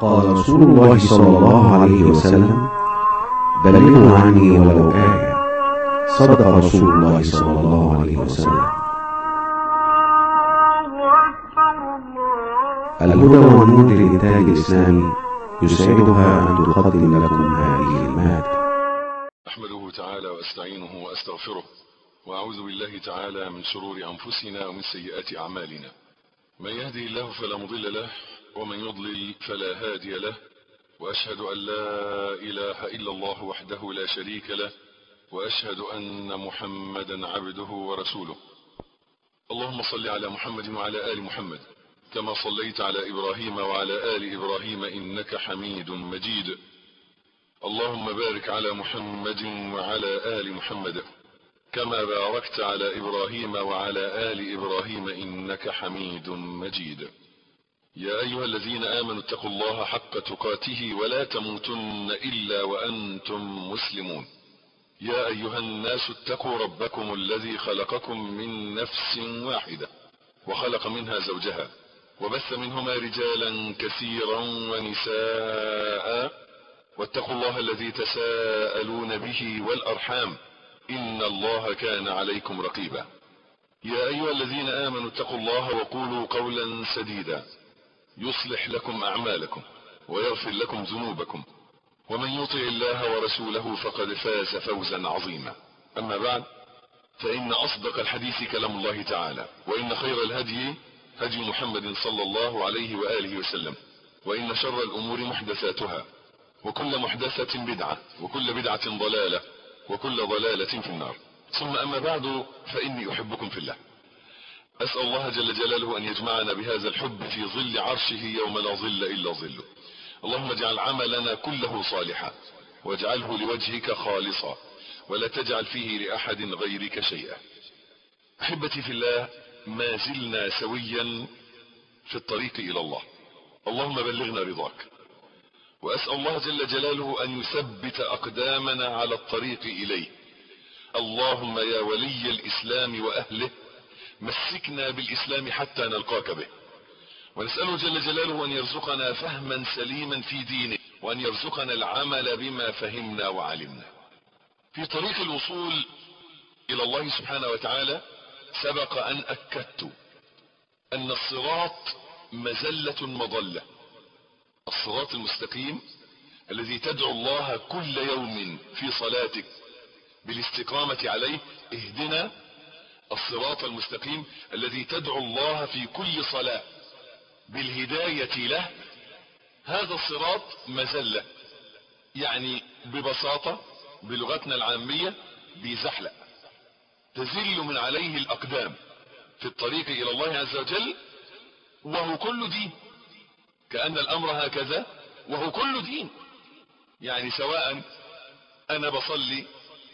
قال رسول الله صلى الله عليه وسلم بلغوا عني ولو آية صدق رسول الله صلى الله عليه وسلم الهدى والنور للإنتاج الإسلامي يسعدها أن تقدم لكم هذه المادة أحمده تعالى وأستعينه وأستغفره وأعوذ بالله تعالى من شرور أنفسنا ومن سيئات أعمالنا من يهدي الله فلا مضل له ومن يضلل فلا هادي له وأشهد أن لا إله إلا الله وحده لا شريك له وأشهد أن محمدا عبده ورسوله اللهم صل على محمد وعلى آل محمد كما صليت على إبراهيم وعلى آل إبراهيم إنك حميد مجيد اللهم بارك على محمد وعلى آل محمد كما باركت على إبراهيم وعلى آل إبراهيم إنك حميد مجيد يا أيها الذين آمنوا اتقوا الله حق تقاته ولا تموتن إلا وأنتم مسلمون يا أيها الناس اتقوا ربكم الذي خلقكم من نفس واحدة وخلق منها زوجها وبث منهما رجالا كثيرا ونساء واتقوا الله الذي تساءلون به والأرحام إن الله كان عليكم رقيبا يا أيها الذين آمنوا اتقوا الله وقولوا قولا سديدا يصلح لكم أعمالكم ويغفر لكم ذنوبكم ومن يطع الله ورسوله فقد فاز فوزا عظيما أما بعد فإن أصدق الحديث كلام الله تعالى وإن خير الهدي هدي محمد صلى الله عليه وآله وسلم وإن شر الأمور محدثاتها وكل محدثة بدعة وكل بدعة ضلالة وكل ضلالة في النار ثم أما بعد فإني أحبكم في الله أسأل الله جل جلاله أن يجمعنا بهذا الحب في ظل عرشه يوم لا ظل إلا ظله اللهم اجعل عملنا كله صالحا واجعله لوجهك خالصا ولا تجعل فيه لأحد غيرك شيئا أحبتي في الله ما زلنا سويا في الطريق إلى الله اللهم بلغنا رضاك وأسأل الله جل جلاله أن يثبت أقدامنا على الطريق إليه اللهم يا ولي الإسلام وأهله مسكنا بالإسلام حتى نلقاك به ونسأله جل جلاله أن يرزقنا فهما سليما في دينه وأن يرزقنا العمل بما فهمنا وعلمنا في طريق الوصول إلى الله سبحانه وتعالى سبق أن أكدت أن الصراط مزلة مضلة الصراط المستقيم الذي تدعو الله كل يوم في صلاتك بالاستقامة عليه اهدنا الصراط المستقيم الذي تدعو الله في كل صلاة بالهداية له هذا الصراط مزلة يعني ببساطة بلغتنا العامية بيزحلق تزل من عليه الأقدام في الطريق إلى الله عز وجل وهو كل دين كأن الأمر هكذا وهو كل دين يعني سواء أنا بصلي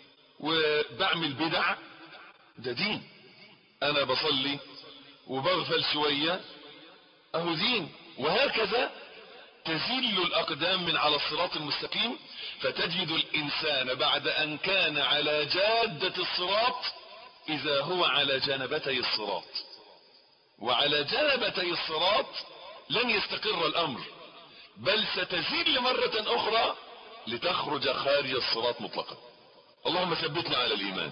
وبعمل بدع ده دين أنا بصلي وبغفل شوية أهو دين وهكذا تزل الأقدام من على الصراط المستقيم فتجد الإنسان بعد أن كان على جادة الصراط إذا هو على جانبتي الصراط وعلى جانبتي الصراط لن يستقر الأمر بل ستزل مرة أخرى لتخرج خارج الصراط مطلقا اللهم ثبتنا على الإيمان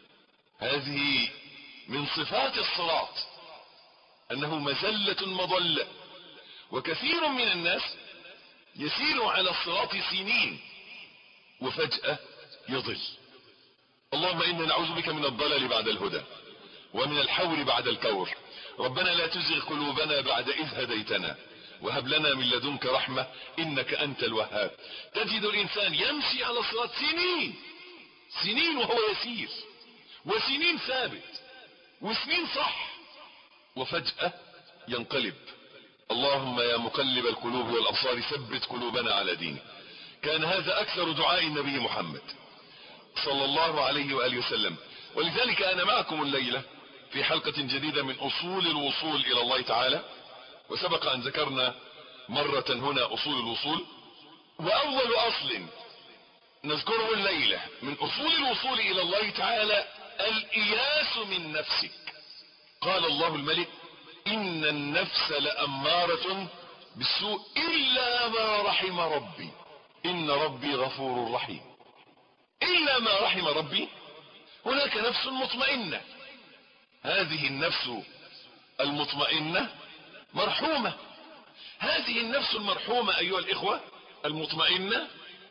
هذه من صفات الصراط أنه مزلة مضلة وكثير من الناس يسير على الصراط سنين وفجأة يضل اللهم إنا نعوذ بك من الضلال بعد الهدى ومن الحور بعد الكور ربنا لا تزغ قلوبنا بعد إذ هديتنا وهب لنا من لدنك رحمة إنك أنت الوهاب تجد الإنسان يمشي على الصراط سنين سنين وهو يسير وسنين ثابت وسنين صح وفجأة ينقلب اللهم يا مقلب القلوب والأبصار ثبت قلوبنا على دينك كان هذا أكثر دعاء النبي محمد صلى الله عليه وآله وسلم ولذلك أنا معكم الليلة في حلقة جديدة من أصول الوصول إلى الله تعالى وسبق أن ذكرنا مرة هنا أصول الوصول وأول أصل نذكره الليلة من أصول الوصول إلى الله تعالى الإياس من نفسك قال الله الملك إن النفس لأمارة بالسوء إلا إلا ما رحم ربي إن ربي غفور رحيم إلا ما رحم ربي هناك نفس مطمئنة هذه النفس المطمئنة مرحومة هذه النفس المرحومة أيها الإخوة المطمئنة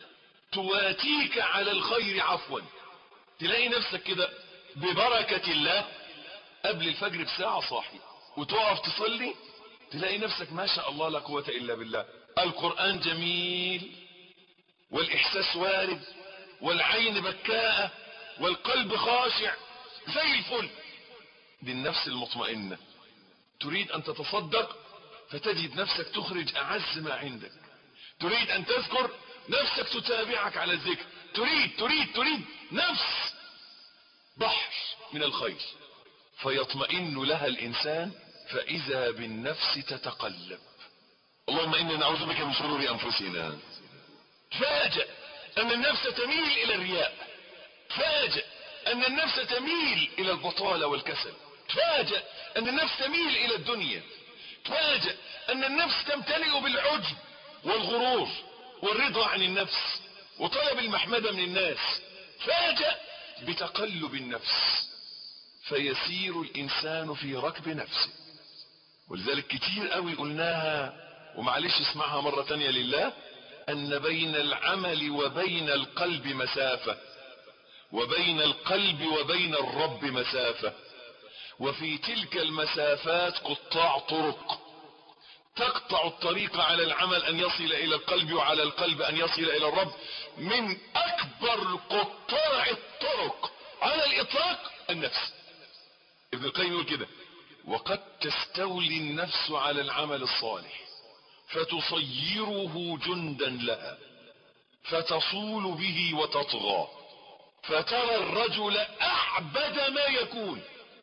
تواتيك على الخير عفوا تلاقي نفسك كده ببركة الله قبل الفجر بساعة صاحي وتقف تصلي تلاقي نفسك ما شاء الله لا قوة إلا بالله القرآن جميل والإحساس وارد والعين بكاءة والقلب خاشع زي الفل دي النفس المطمئنة تريد أن تتصدق فتجد نفسك تخرج أعز ما عندك تريد أن تذكر نفسك تتابعك على الذكر تريد تريد تريد نفس بحر من الخير فيطمئن لها الإنسان فإذا بالنفس تتقلب اللهم إنا نعوذ بك من شرور أنفسنا فاجأ أن النفس تميل إلى الرياء فاجأ أن النفس تميل إلى البطالة والكسل تفاجأ أن النفس تميل إلى الدنيا تفاجأ أن النفس تمتلئ بالعجب والغرور والرضا عن النفس وطلب المحمدة من الناس فاجأ بتقلب النفس فيسير الإنسان في ركب نفسه ولذلك كتير قوي قلناها ومعلش اسمعها مرة تانية لله أن بين العمل وبين القلب مسافة وبين القلب وبين الرب مسافة وفي تلك المسافات قطاع طرق تقطع الطريق على العمل أن يصل إلى القلب وعلى القلب أن يصل إلى الرب من أكبر قطاع الطرق على الإطلاق النفس ابن القيم يقول كده وقد تستولي النفس على العمل الصالح فتصيره جندا لها فتصول به وتطغى فترى الرجل أعبد ما يكون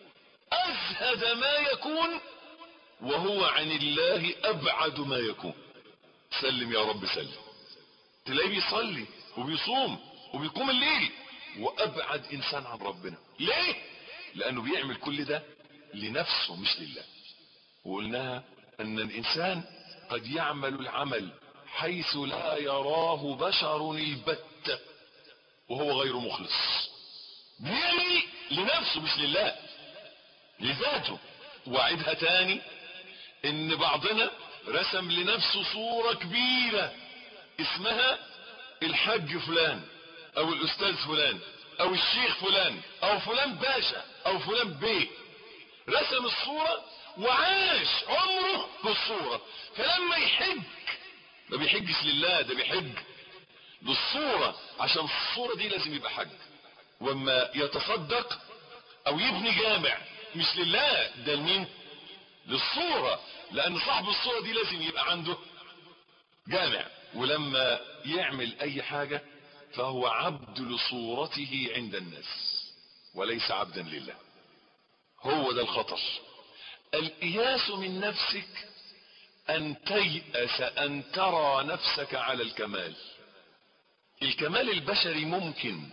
أزهد ما يكون وهو عن الله أبعد ما يكون سلم يا رب سلم تلاقيه بيصلي وبيصوم وبيقوم الليل وأبعد إنسان عن ربنا ليه؟ لأنه بيعمل كل ده لنفسه مش لله وقلناها أن الإنسان قد يعمل العمل حيث لا يراه بشر البتة وهو غير مخلص بيعمل لنفسه مش لله لذاته وعدها تاني ان بعضنا رسم لنفسه صورة كبيرة اسمها الحج فلان او الاستاذ فلان او الشيخ فلان او فلان باشا او فلان بيه رسم الصورة وعاش عمره بالصورة فلما يحج ما بيحجش لله ده بيحج بالصورة عشان الصورة دي لازم يبقى حج واما يتصدق او يبني جامع مش لله ده لمين للصورة لان صاحب الصورة دي لازم يبقى عنده جامع ولما يعمل اي حاجة فهو عبد لصورته عند الناس وليس عبدا لله هو ده الخطر الإياس من نفسك أن تيأس أن ترى نفسك على الكمال الكمال البشري ممكن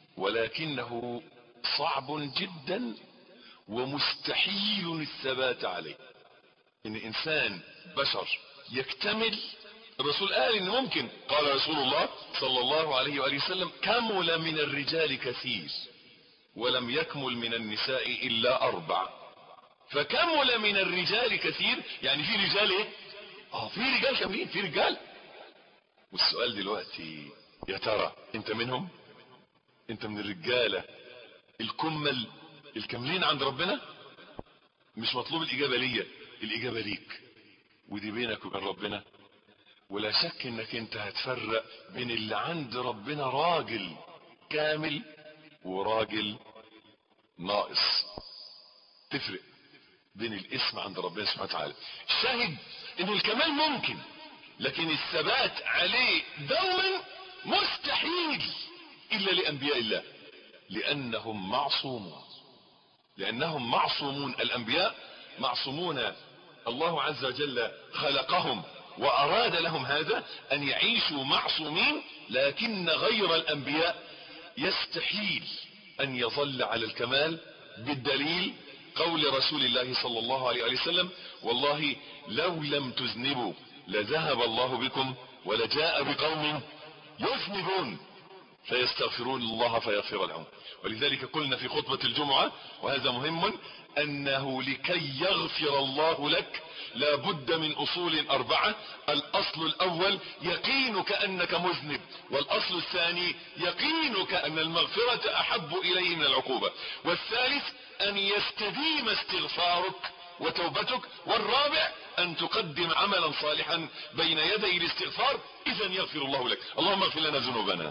ولكنه صعب جدا ومستحيل الثبات عليه ان انسان بشر يكتمل الرسول قال ان ممكن قال رسول الله صلى الله عليه وآله وسلم كمل من الرجال كثير ولم يكمل من النساء الا اربع فكمل من الرجال كثير يعني في رجال ايه اه في رجال كاملين في رجال والسؤال دلوقتي يا ترى انت منهم انت من الرجالة الكمل الكاملين عند ربنا مش مطلوب الاجابة ليا الاجابة ليك ودي بينك وبين ربنا ولا شك انك انت هتفرق بين اللي عند ربنا راجل كامل وراجل ناقص تفرق بين الاسم عند ربنا سبحانه وتعالى الشاهد ان الكمال ممكن لكن الثبات عليه دوما مستحيل الا لانبياء الله لانهم معصومون لانهم معصومون الانبياء معصومون الله عز وجل خلقهم واراد لهم هذا ان يعيشوا معصومين لكن غير الانبياء يستحيل ان يظل على الكمال بالدليل قول رسول الله صلى الله عليه وسلم والله لو لم تذنبوا لذهب الله بكم ولجاء بقوم يذنبون فيستغفرون الله فيغفر لهم ولذلك قلنا في خطبة الجمعة وهذا مهم انه لكي يغفر الله لك لا بد من اصول اربعة الاصل الاول يقينك انك مذنب والاصل الثاني يقينك ان المغفرة احب اليه من العقوبة والثالث ان يستديم استغفارك وتوبتك والرابع ان تقدم عملا صالحا بين يدي الاستغفار اذا يغفر الله لك اللهم اغفر لنا ذنوبنا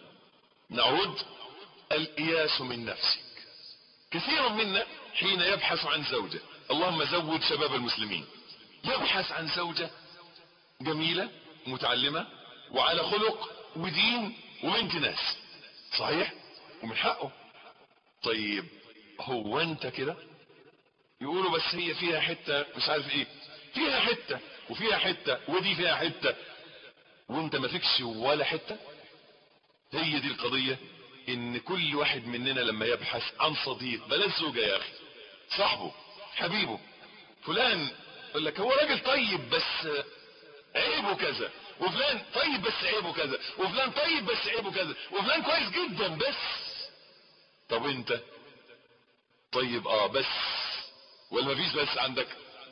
نعود الإياس من نفسك كثير منا حين يبحث عن زوجة اللهم زوج شباب المسلمين يبحث عن زوجة جميلة متعلمة وعلى خلق ودين وبنت ناس صحيح ومن حقه طيب هو انت كده يقولوا بس هي فيها حتة مش عارف ايه فيها حتة وفيها حتة ودي فيها حتة وانت ما فيكش ولا حتة هي دي القضية ان كل واحد مننا لما يبحث عن صديق بلاش زوجة يا اخي صاحبه حبيبه فلان يقول لك هو راجل طيب بس عيبه كذا وفلان طيب بس عيبه كذا وفلان طيب بس عيبه كذا وفلان كويس جدا بس طب انت طيب اه بس ولا مفيش بس عندك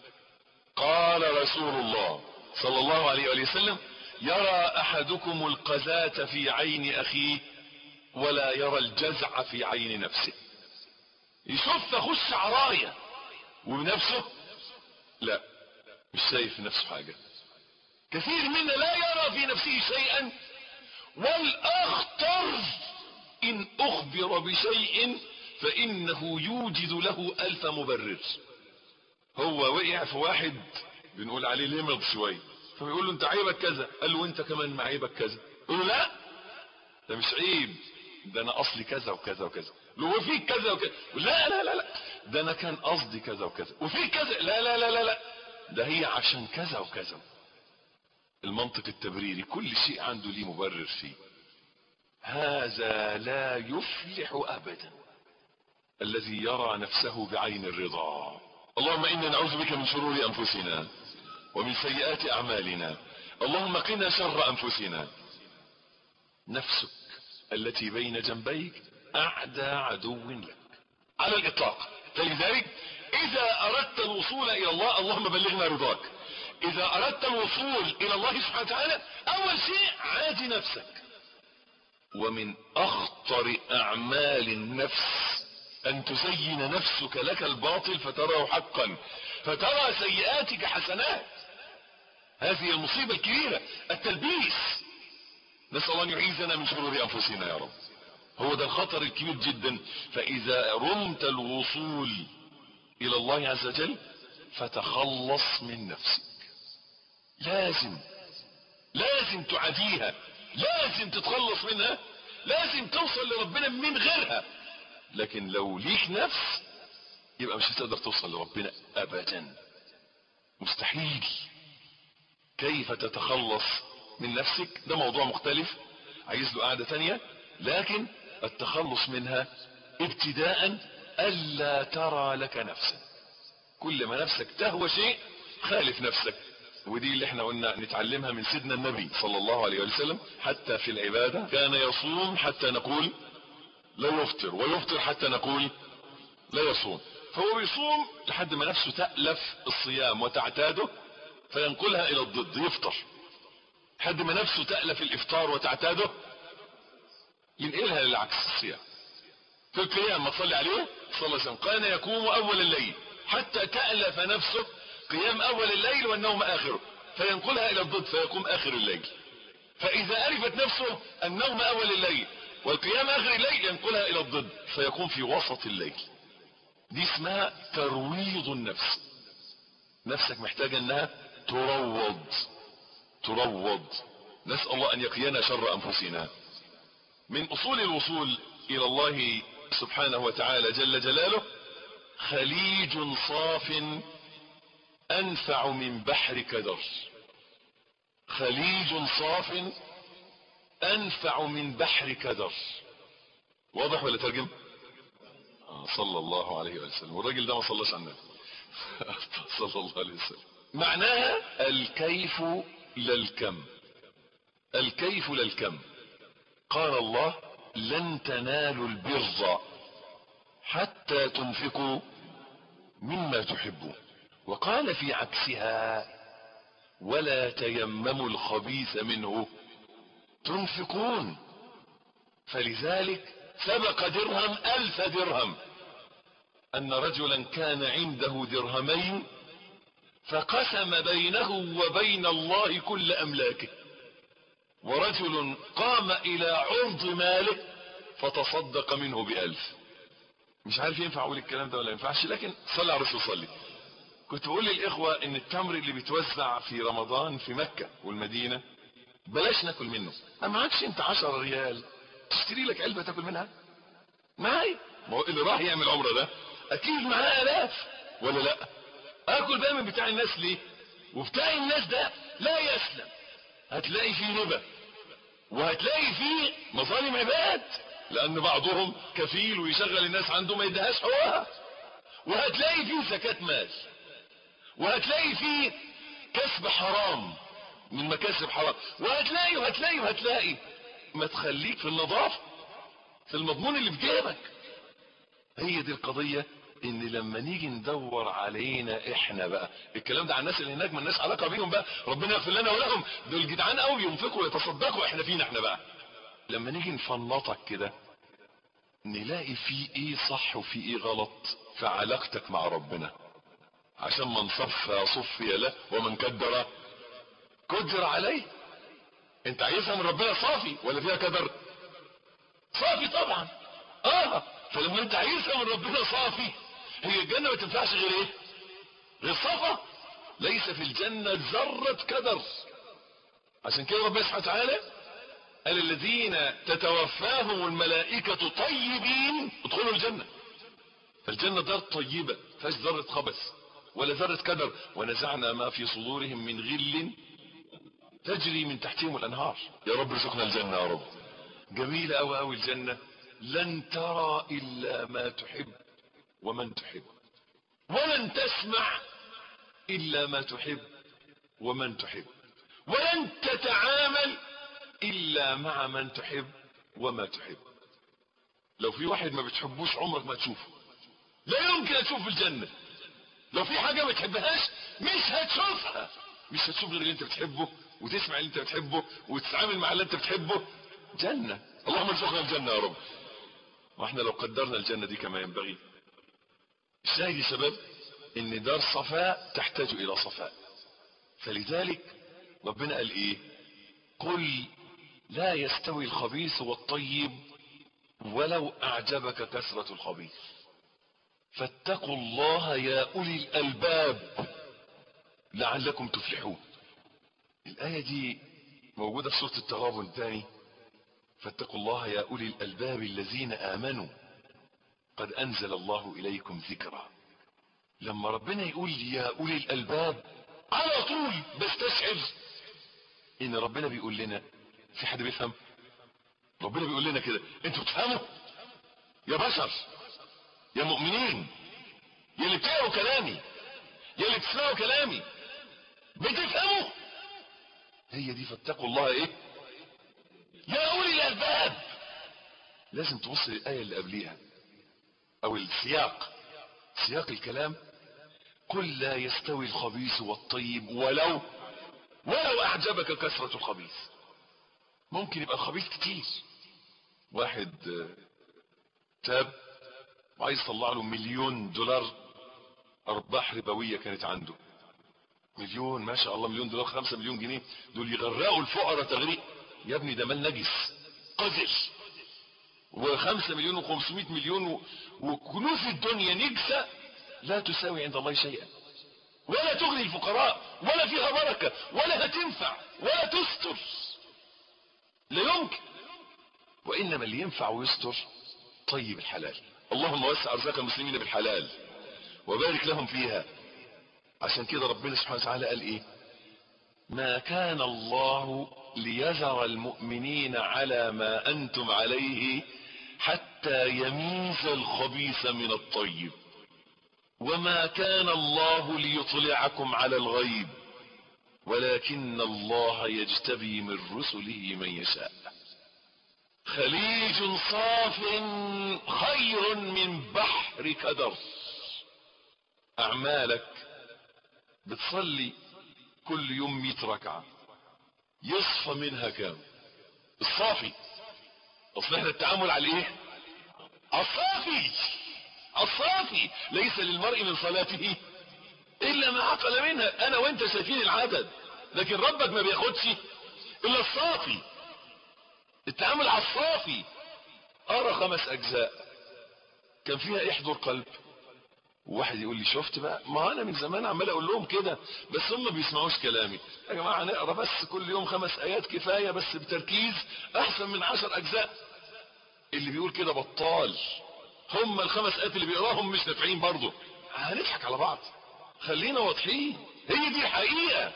قال رسول الله صلى الله عليه وآله وسلم يرى احدكم القذاة في عين اخيه ولا يرى الجزع في عين نفسه يشوف اخش عراية وبنفسه لا مش شايف في نفسه حاجة كثير منا لا يرى في نفسه شيئا والاخطر ان اخبر بشيء فانه يوجد له الف مبرر هو وقع في واحد بنقول عليه لمض شويه فبيقول له انت عيبك كذا قال له انت كمان ما عيبك كذا قال له لا ده مش عيب ده انا اصلي كذا وكذا وكذا له وفيك كذا وكذا لا لا لا لا ده انا كان قصدي كذا وكذا وفيك كذا لا لا لا لا لا ده هي عشان كذا وكذا المنطق التبريري كل شيء عنده ليه مبرر فيه هذا لا يفلح ابدا الذي يرى نفسه بعين الرضا اللهم انا نعوذ بك من شرور انفسنا ومن سيئات اعمالنا اللهم قنا شر انفسنا نفسك التي بين جنبيك اعدى عدو لك على الاطلاق فلذلك اذا اردت الوصول الى الله اللهم بلغنا رضاك اذا اردت الوصول الى الله سبحانه وتعالى اول شيء عادي نفسك ومن اخطر اعمال النفس ان تزين نفسك لك الباطل فتراه حقا فترى سيئاتك حسنات هذه المصيبة الكبيرة التلبيس نسأل الله ان يعيذنا من شرور انفسنا يا رب هو ده الخطر الكبير جدا فاذا رمت الوصول الى الله عز وجل فتخلص من نفسك لازم لازم تعاديها لازم تتخلص منها لازم توصل لربنا من غيرها لكن لو ليك نفس يبقى مش هتقدر توصل لربنا ابدا مستحيل كيف تتخلص من نفسك ده موضوع مختلف عايز له قعدة تانية لكن التخلص منها ابتداء الا ترى لك نفسا كل ما نفسك تهوى شيء خالف نفسك ودي اللي احنا قلنا نتعلمها من سيدنا النبي صلى الله عليه وسلم حتى في العبادة كان يصوم حتى نقول لا يفطر ويفطر حتى نقول لا يصوم فهو بيصوم لحد ما نفسه تألف الصيام وتعتاده فينقلها الى الضد يفطر لحد ما نفسه تألف الافطار وتعتاده ينقلها للعكس الصيام في القيام ما تصلي عليه صلى الله عليه وسلم كان يقوم اول الليل حتى تألف نفسه قيام اول الليل والنوم اخره فينقلها الى الضد فيقوم اخر الليل فاذا عرفت نفسه النوم اول الليل والقيام اخر الليل ينقلها الى الضد فيقوم في وسط الليل دي اسمها ترويض النفس نفسك محتاجة انها تروض تروض نسأل الله ان يقينا شر انفسنا من اصول الوصول الى الله سبحانه وتعالى جل جلاله خليج صاف انفع من بحر كدر خليج صاف انفع من بحر كدر واضح ولا ترجم آه صلى الله عليه وسلم والراجل ده ما صلاش على النبي صلى الله عليه وسلم معناها الكيف لا الكم الكيف لا الكم قال الله لن تنالوا البر حتى تنفقوا مما تحبون وقال في عكسها ولا تيمموا الخبيث منه تنفقون فلذلك سبق درهم ألف درهم أن رجلا كان عنده درهمين فقسم بينه وبين الله كل أملاكه ورجل قام إلى عرض ماله فتصدق منه بألف مش عارف ينفع أقول الكلام ده ولا ينفعش لكن صلى على الرسول صلي كنت بقول للإخوة إن التمر اللي بيتوزع في رمضان في مكة والمدينة بلاش ناكل منه ما معكش انت 10 ريال تشتري لك علبة تاكل منها معايا ما هو اللي راح يعمل عمره ده اكيد معاه الاف ولا لا اكل بقى من بتاع الناس ليه وبتاع الناس ده لا يسلم هتلاقي فيه ربا وهتلاقي فيه مظالم عباد لان بعضهم كفيل ويشغل الناس عنده ما يدهاش حقوقها وهتلاقي فيه زكاة مال وهتلاقي فيه كسب حرام من مكاسب حرام وهتلاقي وهتلاقي وهتلاقي ما تخليك في النظافة في المضمون اللي في جيبك هي دي القضية ان لما نيجي ندور علينا احنا بقى الكلام ده على الناس اللي هناك ما الناس علاقة بيهم بقى ربنا يغفر لنا ولهم دول جدعان قوي ينفقوا ويتصدقوا احنا فينا احنا بقى لما نيجي نفنطك كده نلاقي في ايه صح وفي ايه غلط في علاقتك مع ربنا عشان من صفى صفي له ومن كدر كدر عليه انت عايزها من ربنا صافي ولا فيها كدر صافي طبعا اه فلما انت عايزها من ربنا صافي هي الجنة ما تنفعش غير ايه غير صفا ليس في الجنة ذرة كدر عشان كده ربنا سبحانه وتعالى قال الذين تتوفاهم الملائكة طيبين ادخلوا الجنة فالجنة دار طيبة فاش ذرة خبث ولا ذرة كدر ونزعنا ما في صدورهم من غل تجري من تحتهم الانهار يا رب ارزقنا الجنة يا رب جميلة اوي اوي الجنة لن ترى الا ما تحب ومن تحب ولن تسمع الا ما تحب ومن تحب ولن تتعامل الا مع من تحب وما تحب لو في واحد ما بتحبوش عمرك ما تشوفه لا يمكن تشوف في الجنة لو في حاجة ما تحبهاش مش هتشوفها مش هتشوف غير اللي انت بتحبه وتسمع اللي انت بتحبه وتتعامل مع اللي انت بتحبه جنة اللهم ارزقنا الجنة يا رب واحنا لو قدرنا الجنة دي كما ينبغي الشاهد يا شباب ان دار صفاء تحتاج الى صفاء فلذلك ربنا قال ايه قل لا يستوي الخبيث والطيب ولو اعجبك كثرة الخبيث فاتقوا الله يا اولي الالباب لعلكم تفلحون الآية دي موجودة في سورة التغابن تاني فاتقوا الله يا أولي الألباب الذين آمنوا قد أنزل الله إليكم ذكرا لما ربنا يقول يا أولي الألباب على طول بستشعر إن ربنا بيقول لنا في حد بيفهم ربنا بيقول لنا كده انتوا بتفهموا يا بشر يا مؤمنين يا اللي بتقروا كلامي يا اللي بتسمعوا كلامي بتفهموا هي دي فاتقوا الله ايه يا اولي الالباب لازم تبص للايه اللي قبليها او السياق سياق الكلام قل لا يستوي الخبيث والطيب ولو ولو اعجبك كثرة الخبيث ممكن يبقى الخبيث كتير واحد تاب وعايز يطلع له مليون دولار ارباح ربوية كانت عنده مليون ما شاء الله مليون دولار خمسة مليون جنيه دول يغرقوا الفقراء تغريق يا ابني ده مال نجس قذر وخمسة مليون وخمسمائة مليون و... وكنوز الدنيا نجسة لا تساوي عند الله شيئا ولا تغني الفقراء ولا فيها بركة ولا هتنفع ولا تستر لا يمكن وإنما اللي ينفع ويستر طيب الحلال اللهم وسع أرزاق المسلمين بالحلال وبارك لهم فيها عشان كده ربنا سبحانه وتعالى قال ايه ما كان الله ليذر المؤمنين على ما انتم عليه حتى يميز الخبيث من الطيب وما كان الله ليطلعكم على الغيب ولكن الله يجتبي من رسله من يشاء خليج صاف خير من بحر كدر اعمالك بتصلي كل يوم 100 ركعه يصفى منها كام الصافي اصل احنا التعامل على ايه الصافي الصافي ليس للمرء من صلاته الا ما عقل منها انا وانت شايفين العدد لكن ربك ما بياخدش الا الصافي التعامل على الصافي ارى خمس اجزاء كان فيها احضر قلب وواحد يقول لي شفت بقى ما انا من زمان عمال اقول لهم كده بس هم ما بيسمعوش كلامي يا جماعه نقرا بس كل يوم خمس ايات كفايه بس بتركيز احسن من عشر اجزاء اللي بيقول كده بطال هم الخمس ايات اللي بيقراهم مش نافعين برضه هنضحك على بعض خلينا واضحين هي دي الحقيقه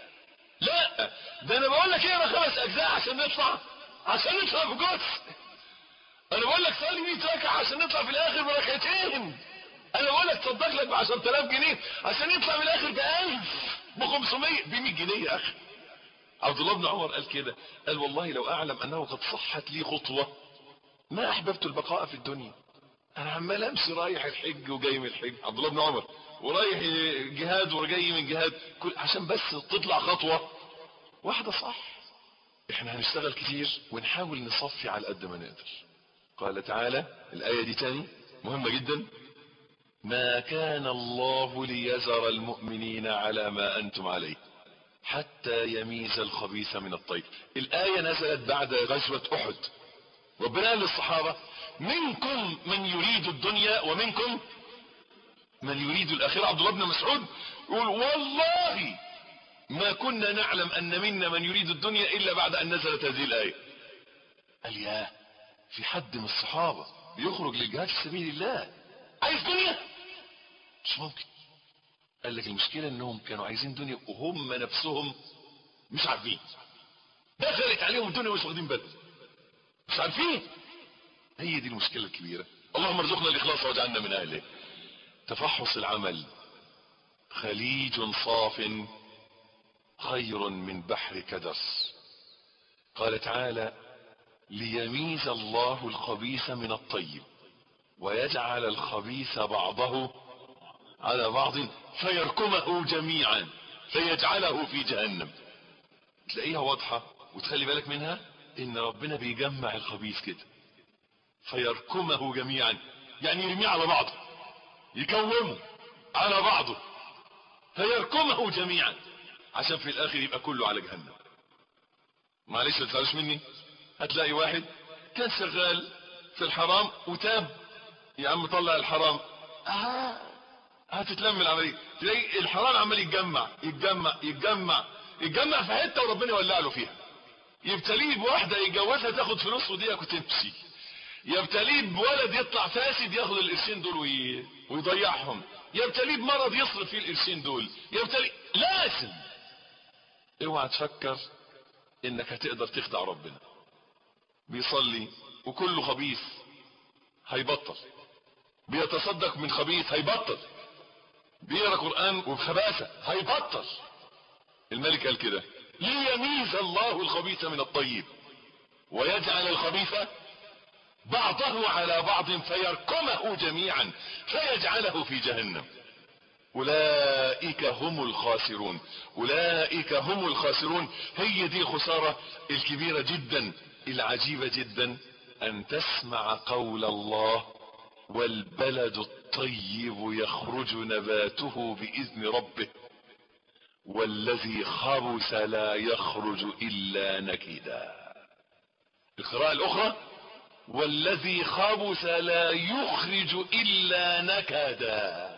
لا ده انا بقول لك اقرا خمس اجزاء عشان نطلع عشان نطلع بجزء انا بقول لك صلي 100 ركعه عشان نطلع في الاخر بركعتين انا بقول لك تصدق لك ب 10000 جنيه عشان يطلع من الاخر ب 1000 ب 500 ب 100 جنيه يا اخي عبد الله بن عمر قال كده قال والله لو اعلم انه قد صحت لي خطوه ما احببت البقاء في الدنيا انا عمال امشي رايح الحج وجاي من الحج عبد الله بن عمر ورايح جهاد وجاي من جهاد كل عشان بس تطلع خطوه واحده صح احنا هنشتغل كتير ونحاول نصفي على قد ما نقدر قال تعالى الايه دي تاني مهمه جدا ما كان الله ليذر المؤمنين على ما انتم عليه حتى يميز الخبيث من الطيب الايه نزلت بعد غزوه احد ربنا قال للصحابه منكم من يريد الدنيا ومنكم من يريد الاخره عبد الله بن مسعود يقول والله ما كنا نعلم ان منا من يريد الدنيا الا بعد ان نزلت هذه الايه قال يا في حد من الصحابه بيخرج للجهاد في سبيل الله عايز دنيا مش ممكن قال لك المشكله انهم كانوا عايزين دنيا وهم نفسهم مش عارفين دخلت عليهم الدنيا مش واخدين بالهم مش عارفين هي دي المشكله الكبيره اللهم ارزقنا الاخلاص واجعلنا من اهله تفحص العمل خليج صاف خير من بحر كدس قال تعالى ليميز الله الخبيث من الطيب ويجعل الخبيث بعضه على بعض فيركمه جميعا فيجعله في جهنم تلاقيها واضحة وتخلي بالك منها ان ربنا بيجمع الخبيث كده فيركمه جميعا يعني يرميه على بعضه يكومه على بعضه فيركمه جميعا عشان في الاخر يبقى كله على جهنم معلش ما تزعلوش مني هتلاقي واحد كان شغال في الحرام وتاب يا عم طلع الحرام آه هتتلم العمليه تلاقي الحرام عمال يتجمع يتجمع يتجمع يتجمع في حته وربنا يولع له فيها يبتليه بواحده يتجوزها تاخد فلوس وديك وتمشي يبتليه بولد يطلع فاسد ياخد القرشين دول وي... ويضيعهم يبتليه بمرض يصرف فيه القرشين دول يبتلي لازم اوعى تفكر انك هتقدر تخدع ربنا بيصلي وكله خبيث هيبطل بيتصدق من خبيث هيبطل بيقرا قران وبخباثه هيبطل الملك قال كده ليميز الله الخبيث من الطيب ويجعل الخبيث بعضه على بعض فيركمه جميعا فيجعله في جهنم اولئك هم الخاسرون اولئك هم الخاسرون هي دي الخساره الكبيره جدا العجيبه جدا ان تسمع قول الله والبلد الطيب يخرج نباته باذن ربه والذي خبث لا يخرج الا نكدا القراءه الاخرى والذي خبث لا يخرج الا نكدا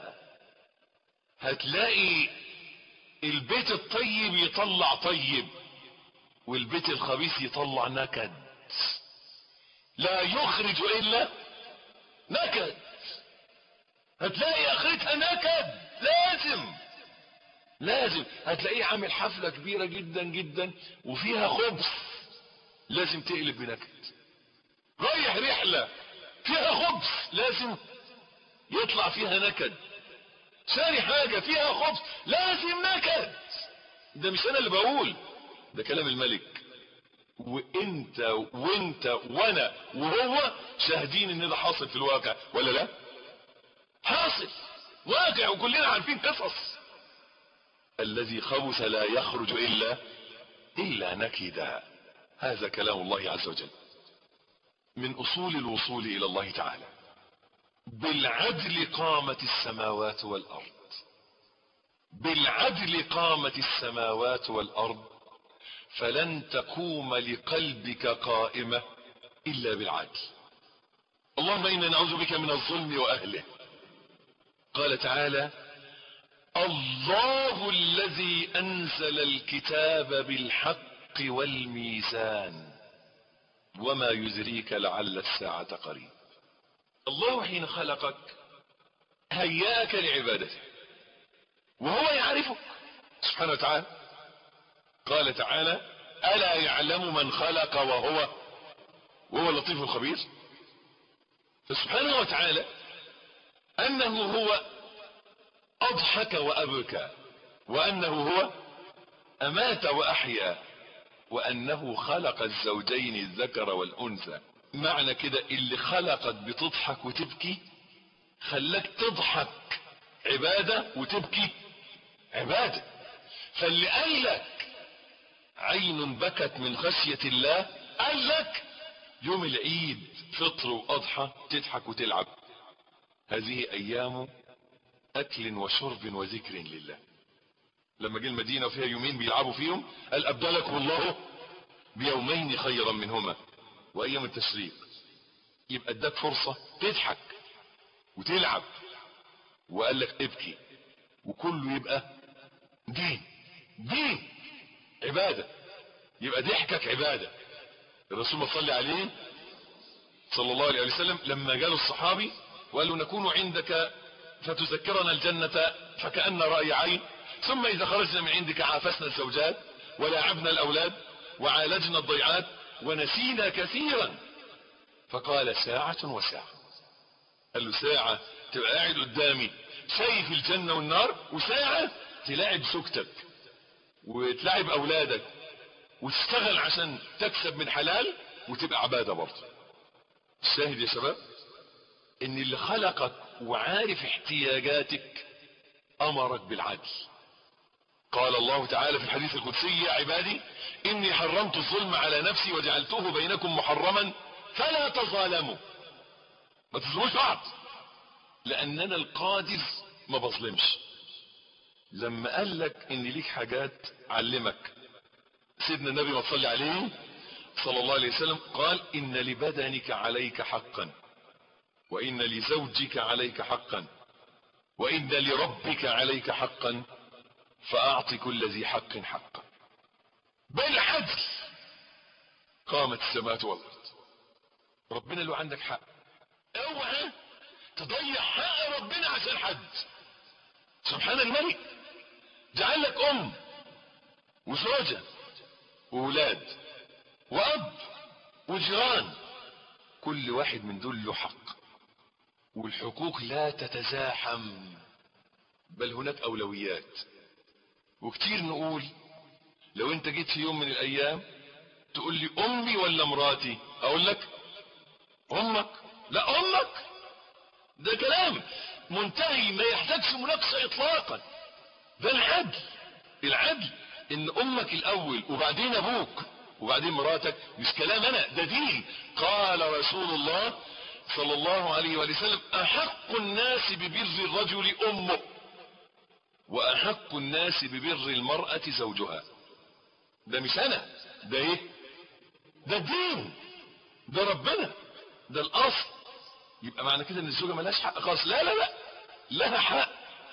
هتلاقي البيت الطيب يطلع طيب والبيت الخبيث يطلع نكد لا يخرج الا نكد هتلاقي اخرتها نكد لازم لازم هتلاقيه عامل حفلة كبيرة جدا جدا وفيها خبز لازم تقلب بنكد رايح رحلة فيها خبز لازم يطلع فيها نكد شاري حاجة فيها خبز لازم نكد ده مش انا اللي بقول ده كلام الملك وانت وانت وانا وهو شاهدين ان ده حاصل في الواقع ولا لا حاصل واقع وكلنا عارفين قصص الذي خبث لا يخرج الا الا نكدا هذا كلام الله عز وجل من اصول الوصول الى الله تعالى بالعدل قامت السماوات والارض بالعدل قامت السماوات والارض فلن تقوم لقلبك قائمة الا بالعدل اللهم انا نعوذ بك من الظلم واهله قال تعالى الله الذي انزل الكتاب بالحق والميزان وما يدريك لعل الساعة قريب الله حين خلقك هياك لعبادته وهو يعرفك سبحانه وتعالى قال تعالى ألا يعلم من خلق وهو وهو اللطيف الخبير فسبحانه وتعالى أنه هو أضحك وأبكى وأنه هو أمات وأحيا وأنه خلق الزوجين الذكر والأنثى معنى كده اللي خلقك بتضحك وتبكي خلاك تضحك عبادة وتبكي عبادة فاللي قال لك عين بكت من خشية الله قال لك يوم العيد فطر وأضحى تضحك وتلعب هذه أيام أكل وشرب وذكر لله لما جه المدينة وفيها يومين بيلعبوا فيهم قال أبدلكم الله بيومين خيرا منهما وأيام التشريق يبقى اداك فرصة تضحك وتلعب وقال لك ابكي وكله يبقى دين دين عبادة يبقى ضحكك عبادة الرسول صلى عليه صلى الله عليه وسلم لما جاله الصحابي وقال له نكون عندك فتذكرنا الجنة فكأن رأي عين ثم إذا خرجنا من عندك عافسنا الزوجات ولاعبنا الأولاد وعالجنا الضيعات ونسينا كثيرا فقال ساعة وساعة قال له ساعة تبقى قاعد قدامي شايف الجنة والنار وساعة تلاعب زوجتك وتلاعب أولادك وتشتغل عشان تكسب من حلال وتبقى عبادة برضه الشاهد يا شباب ان اللي خلقك وعارف احتياجاتك امرك بالعدل قال الله تعالى في الحديث القدسي يا عبادي اني حرمت الظلم على نفسي وجعلته بينكم محرما فلا تظالموا ما تظلموش بعض لان انا القادر ما بظلمش لما قال لك ان ليك حاجات علمك سيدنا النبي ما تصلي عليه صلى الله عليه وسلم قال ان لبدنك عليك حقا وان لزوجك عليك حقا وان لربك عليك حقا فاعط كل ذي حق حقا بالعدل قامت السماوات والارض ربنا له عندك حق اوعى تضيع حق ربنا عشان حد سبحان الملك جعل لك ام وزوجة وولاد واب وجيران كل واحد من دول له حق والحقوق لا تتزاحم بل هناك اولويات وكتير نقول لو انت جيت في يوم من الايام تقول لي امي ولا مراتي اقول لك امك لا امك ده كلام منتهي ما يحتاجش مناقشه اطلاقا ده العدل العدل ان امك الاول وبعدين ابوك وبعدين مراتك مش كلام انا ده دين قال رسول الله صلى الله عليه وسلم احق الناس ببر الرجل امه واحق الناس ببر المرأة زوجها ده مش انا ده ايه ده الدين ده ربنا ده الاصل يبقى معنى كده ان الزوجة ملهاش حق خالص لا لا لا لها حق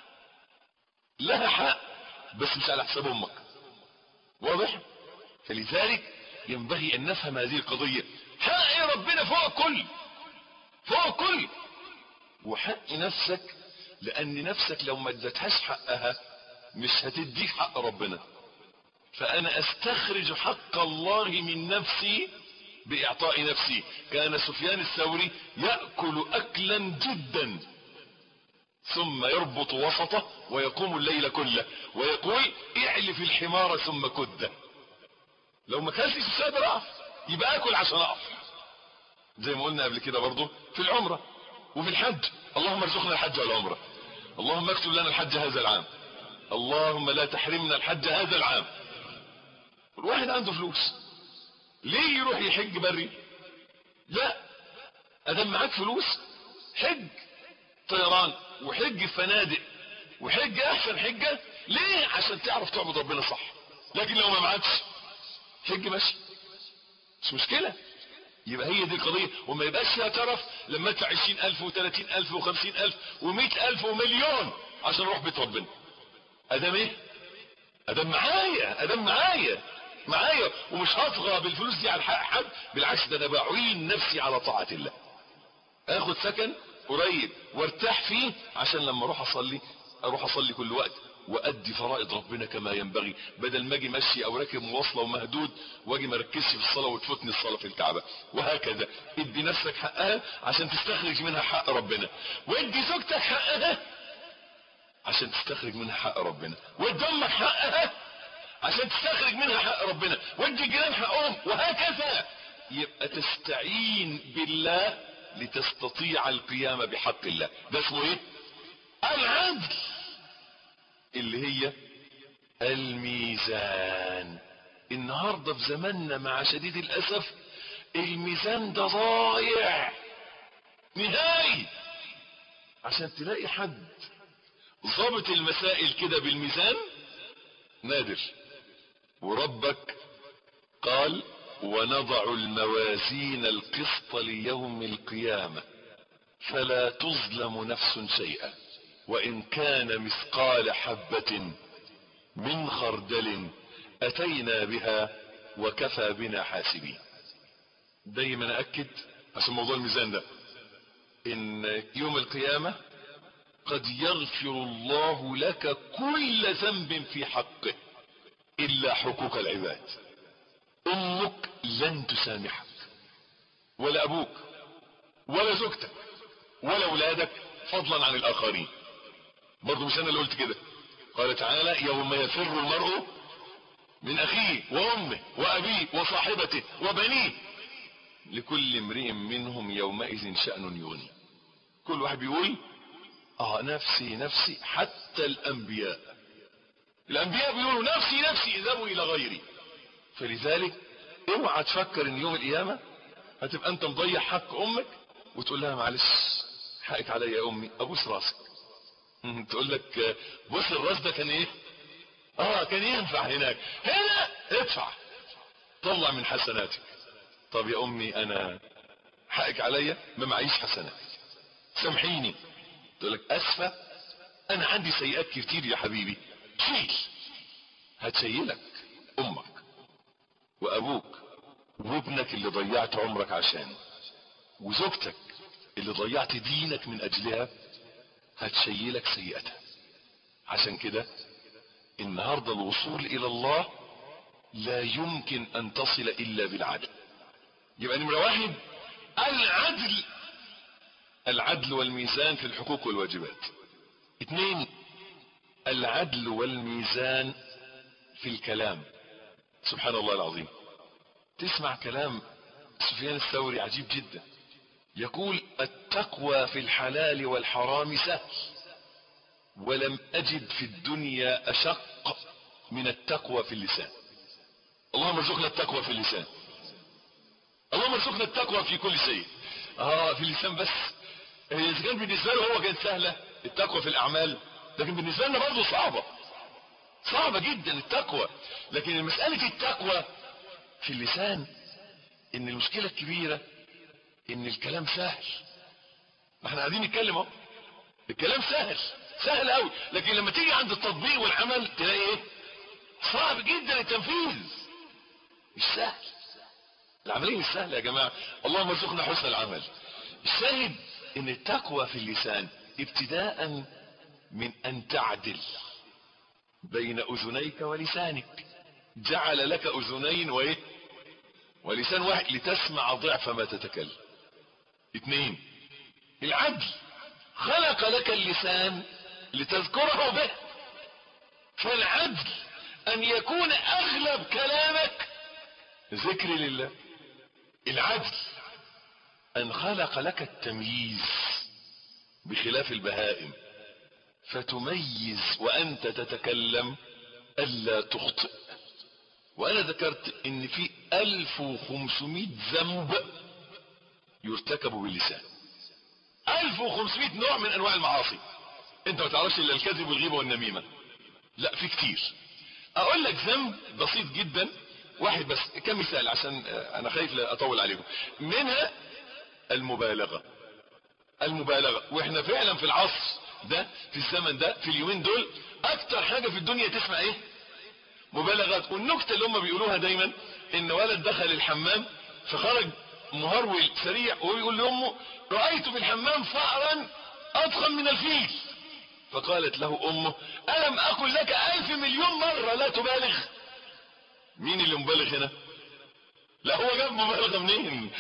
لها حق بس مش على حساب امك واضح فلذلك ينبغي ان نفهم هذه القضية حق ربنا فوق كل فوق كل وحق نفسك لان نفسك لو ما ادتهاش حقها مش هتديك حق ربنا فانا استخرج حق الله من نفسي باعطاء نفسي كان سفيان الثوري يأكل اكلا جدا ثم يربط وسطه ويقوم الليل كله ويقول اعلف الحمار ثم كده لو ما كلتش مش قادر اقف يبقى اكل عشان اقف زي ما قلنا قبل كده برضه في العمره وفي الحج اللهم ارزقنا الحج والعمره اللهم اكتب لنا الحج هذا العام اللهم لا تحرمنا الحج هذا العام الواحد عنده فلوس ليه يروح يحج بري لا ادم معاك فلوس حج طيران وحج فنادق وحج احسن حجة ليه عشان تعرف تعبد ربنا صح لكن لو ما معكش حج ماشي مش مشكلة يبقى هي دي القضية وما يبقاش فيها ترف لما ادفع عشرين الف وثلاثين الف وخمسين الف ومئة الف ومليون عشان اروح بيت ربنا ادم ايه ادم معايا ادم معايا معايا ومش هطغى بالفلوس دي على حق حد بالعكس ده انا بعين نفسي على طاعة الله اخد سكن قريب وارتاح فيه عشان لما اروح اصلي اروح اصلي كل وقت وادي فرائض ربنا كما ينبغي بدل ما اجي ماشي او راكب مواصله ومهدود واجي ما اركزش في الصلاه وتفوتني الصلاه في الكعبه وهكذا ادي نفسك حقها عشان تستخرج منها حق ربنا وادي زوجتك حقها عشان تستخرج منها حق ربنا وادي امك حقها عشان تستخرج منها حق ربنا وادي الجيران حقهم وهكذا يبقى تستعين بالله لتستطيع القيام بحق الله ده اسمه ايه العدل اللي هي الميزان النهاردة في زماننا مع شديد الأسف الميزان ده ضايع نهائي عشان تلاقي حد ضابط المسائل كده بالميزان نادر وربك قال ونضع الموازين القسط ليوم القيامة فلا تظلم نفس شيئا وإن كان مثقال حبة من خردل أتينا بها وكفى بنا حاسبين دايما أكد عشان موضوع الميزان ده إن يوم القيامة قد يغفر الله لك كل ذنب في حقه إلا حقوق العباد امك لن تسامحك ولا ابوك ولا زوجتك ولا اولادك فضلا عن الاخرين برضه مش انا اللي قلت كده قال تعالى يوم يفر المرء من اخيه وامه وابيه وصاحبته وبنيه لكل امرئ منهم يومئذ شأن يغني كل واحد بيقول اه نفسي نفسي حتى الانبياء الانبياء بيقولوا نفسي نفسي اذهبوا الى غيري فلذلك اوعى تفكر ان يوم القيامه هتبقى انت مضيع حق امك وتقول لها معلش حقك عليا يا امي ابوس راسك تقول لك بص الراس ده كان ايه اه كان ينفع هناك هنا ادفع طلع من حسناتك طب يا امي انا حقك عليا ما معيش حسنات سامحيني تقول لك اسفه انا عندي سيئات كتير يا حبيبي شيل هتشيلك امك وابوك وابنك اللي ضيعت عمرك عشانه وزوجتك اللي ضيعت دينك من اجلها هتشيلك سيئتها عشان كده النهاردة الوصول الى الله لا يمكن ان تصل الا بالعدل يبقى نمرة واحد العدل العدل والميزان في الحقوق والواجبات اثنين العدل والميزان في الكلام سبحان الله العظيم تسمع كلام سفيان الثوري عجيب جدا يقول التقوى في الحلال والحرام سهل ولم اجد في الدنيا اشق من التقوى في اللسان اللهم ارزقنا التقوى في اللسان اللهم ارزقنا التقوى في كل شيء اه في اللسان بس اذا كان بالنسبه له هو كانت سهله التقوى في الاعمال لكن بالنسبه لنا برضه صعبه صعبه جدا التقوى لكن مساله التقوى في اللسان ان المشكله الكبيره ان الكلام سهل ما احنا قاعدين نتكلم اهو الكلام سهل سهل قوي لكن لما تيجي عند التطبيق والعمل تلاقي ايه صعب جدا التنفيذ مش سهل العمليه مش سهله يا جماعه اللهم ارزقنا حسن العمل الشاهد ان التقوى في اللسان ابتداء من ان تعدل بين اذنيك ولسانك جعل لك اذنين وايه ولسان واحد لتسمع ضعف ما تتكلم اثنين العدل خلق لك اللسان لتذكره به فالعدل ان يكون اغلب كلامك ذكر لله العدل ان خلق لك التمييز بخلاف البهائم فتميز وانت تتكلم الا تخطئ وانا ذكرت ان في 1500 ذنب يرتكب باللسان 1500 نوع من انواع المعاصي انت ما تعرفش الا الكذب والغيبه والنميمه لا في كتير اقول لك ذنب بسيط جدا واحد بس كمثال عشان انا خايف لا اطول عليكم منها المبالغه المبالغه واحنا فعلا في العصر ده في الزمن ده في اليومين دول اكتر حاجه في الدنيا تسمع ايه مبالغات والنكته اللي هم بيقولوها دايما ان ولد دخل الحمام فخرج مهرول سريع ويقول لامه رايت في الحمام فأرا اضخم من الفيل فقالت له امه الم اقل لك الف مليون مرة لا تبالغ مين اللي مبالغ هنا لا هو جاب مبالغة منين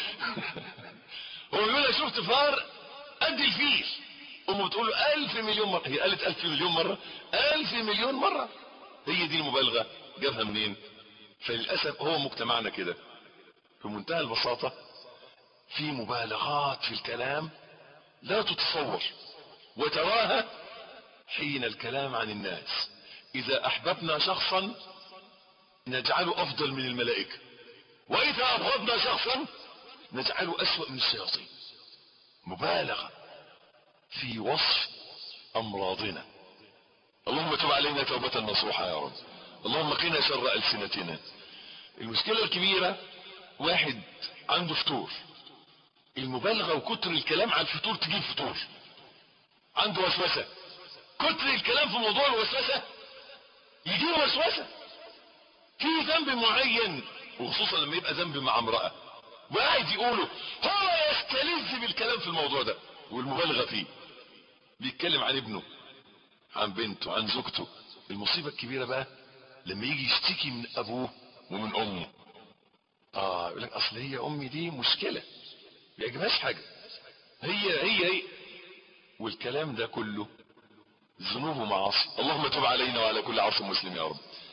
هو بيقول لها شفت فار قد الفيل امه بتقول له الف مليون مرة هي قالت الف مليون مرة الف مليون مرة هي دي المبالغة جابها منين فللأسف هو مجتمعنا كده في منتهى البساطة في مبالغات في الكلام لا تتصور وتراها حين الكلام عن الناس اذا احببنا شخصا نجعله افضل من الملائكة واذا ابغضنا شخصا نجعله اسوأ من الشياطين مبالغة في وصف امراضنا اللهم تب علينا توبة نصوحة يا رب اللهم قنا شر ألسنتنا المشكلة الكبيرة واحد عنده فطور المبالغة وكتر الكلام على الفطور تجيب فطور عنده وسوسة كتر الكلام في موضوع الوسوسة يجيب وسوسة في ذنب معين وخصوصا لما يبقى ذنب مع امرأة وقاعد يقوله هو يستلذ بالكلام في الموضوع ده والمبالغة فيه بيتكلم عن ابنه عن بنته عن زوجته المصيبة الكبيرة بقى لما يجي يشتكي من ابوه ومن امه اه يقول لك اصل هي امي دي مشكلة ما يعجبهاش حاجة هي هي هي والكلام ده كله ذنوب ومعاصي اللهم تب علينا وعلى كل عاصي مسلم يا رب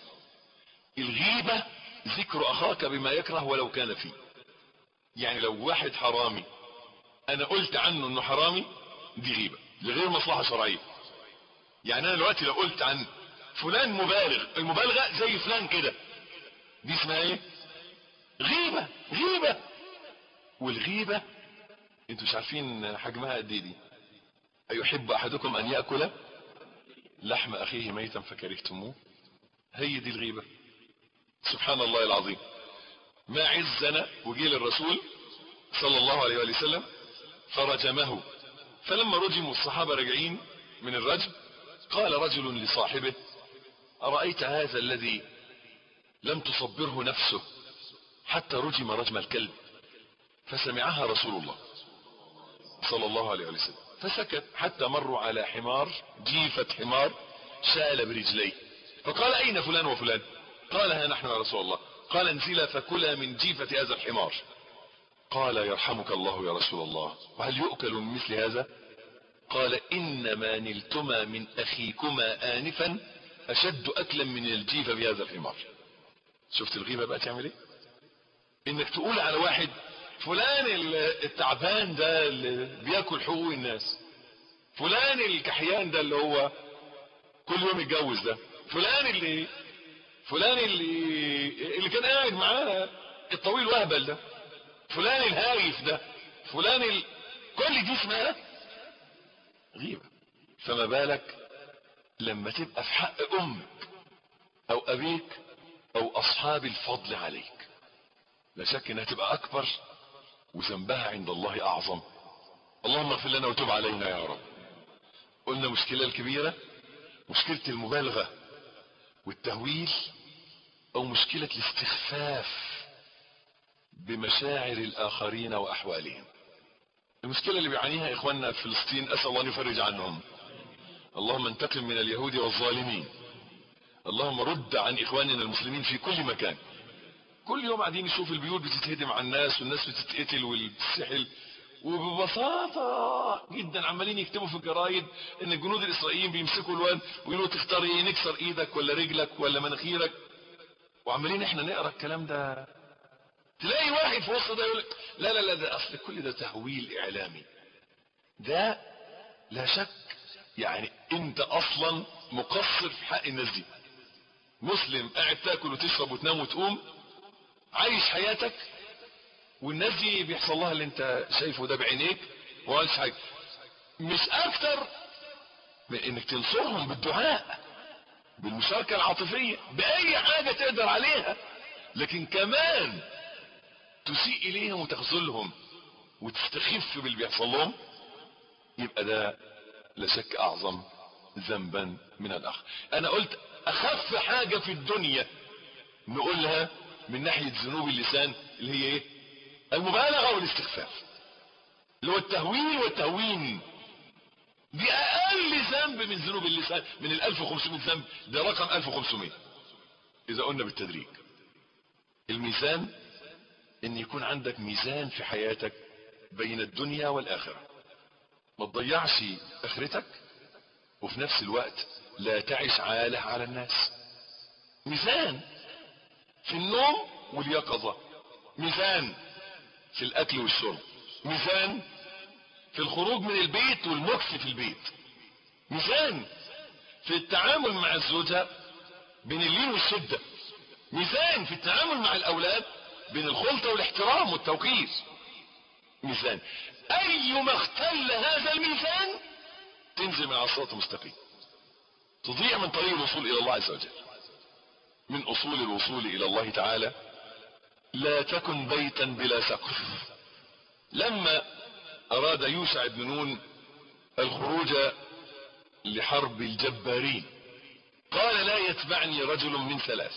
الغيبة ذكر اخاك بما يكره ولو كان فيه يعني لو واحد حرامي انا قلت عنه انه حرامي دي غيبة لغير مصلحة شرعية يعني انا دلوقتي لو قلت عن فلان مبالغ المبالغة زي فلان كده دي اسمها ايه غيبة غيبة والغيبة انتوا مش عارفين حجمها قد ايه دي ايحب احدكم ان يأكل لحم اخيه ميتا فكرهتموه هي دي الغيبة سبحان الله العظيم ما عزنا وجيل الرسول صلى الله عليه وآله وسلم فرجمه فلما رجموا الصحابة راجعين من الرجم قال رجل لصاحبه أرأيت هذا الذي لم تصبره نفسه حتى رجم رجم الكلب فسمعها رسول الله صلى الله عليه وسلم فسكت حتى مروا على حمار جيفة حمار شال برجليه فقال أين فلان وفلان قال ها نحن يا رسول الله قال انزلا فكلا من جيفة هذا الحمار قال يرحمك الله يا رسول الله وهل يؤكل من مثل هذا قال إنما نلتما من أخيكما آنفا أشد أكلا من الجيفة بهذا الحمار شفت الغيبة بقى تعمل ايه انك تقول على واحد فلان التعبان ده اللي بياكل حقوق الناس فلان الكحيان ده اللي هو كل يوم يتجوز ده فلان اللي فلان اللي اللي كان قاعد معاه الطويل وهبل ده فلان الهايف ده فلان ال... كل دي اسمها غيبة فما بالك لما تبقى في حق امك او ابيك او اصحاب الفضل عليك لا شك انها تبقى اكبر وذنبها عند الله اعظم اللهم اغفر لنا وتب علينا يا رب قلنا مشكلة الكبيرة مشكلة المبالغة والتهويل او مشكلة الاستخفاف بمشاعر الاخرين واحوالهم المشكلة اللي بيعانيها اخواننا في فلسطين اسأل الله ان يفرج عنهم اللهم انتقم من اليهود والظالمين اللهم رد عن اخواننا المسلمين في كل مكان كل يوم قاعدين نشوف البيوت بتتهدم على الناس والناس بتتقتل وبتتسحل وببساطة جدا عمالين يكتبوا في الجرايد ان الجنود الاسرائيليين بيمسكوا الواد ويقولوا تختار ايه نكسر ايدك ولا رجلك ولا مناخيرك وعمالين احنا نقرا الكلام ده تلاقي واحد في وسط ده يقول لك لا لا لا ده اصل كل ده تهويل اعلامي ده لا شك يعني انت اصلا مقصر في حق الناس دي مسلم قاعد تاكل وتشرب وتنام وتقوم عايش حياتك والناس دي بيحصل لها اللي انت شايفه ده بعينيك وقالش حاجه مش اكتر من انك تنصرهم بالدعاء بالمشاركه العاطفيه باي حاجه تقدر عليها لكن كمان تسيء اليهم وتخذلهم وتستخف باللي بيحصل لهم يبقى ده لا شك اعظم ذنبا من الاخر انا قلت اخف حاجة في الدنيا نقولها من ناحية ذنوب اللسان اللي هي ايه المبالغة والاستخفاف اللي هو التهوين والتهوين دي اقل ذنب من ذنوب اللسان من ال 1500 ذنب ده رقم 1500 اذا قلنا بالتدريج الميزان ان يكون عندك ميزان في حياتك بين الدنيا والاخره ما تضيعش اخرتك وفي نفس الوقت لا تعش عاله على الناس ميزان في النوم واليقظة ميزان في الاكل والشرب ميزان في الخروج من البيت والمكس في البيت ميزان في التعامل مع الزوجة بين اللين والشدة ميزان في التعامل مع الاولاد بين الخلطة والاحترام والتوقير ميزان ايما اختل هذا الميزان تنزل من على الصراط المستقيم تضيع من طريق الوصول الى الله عز وجل من اصول الوصول الى الله تعالى لا تكن بيتا بلا سقف لما اراد يوشع بن نون الخروج لحرب الجبارين قال لا يتبعني رجل من ثلاث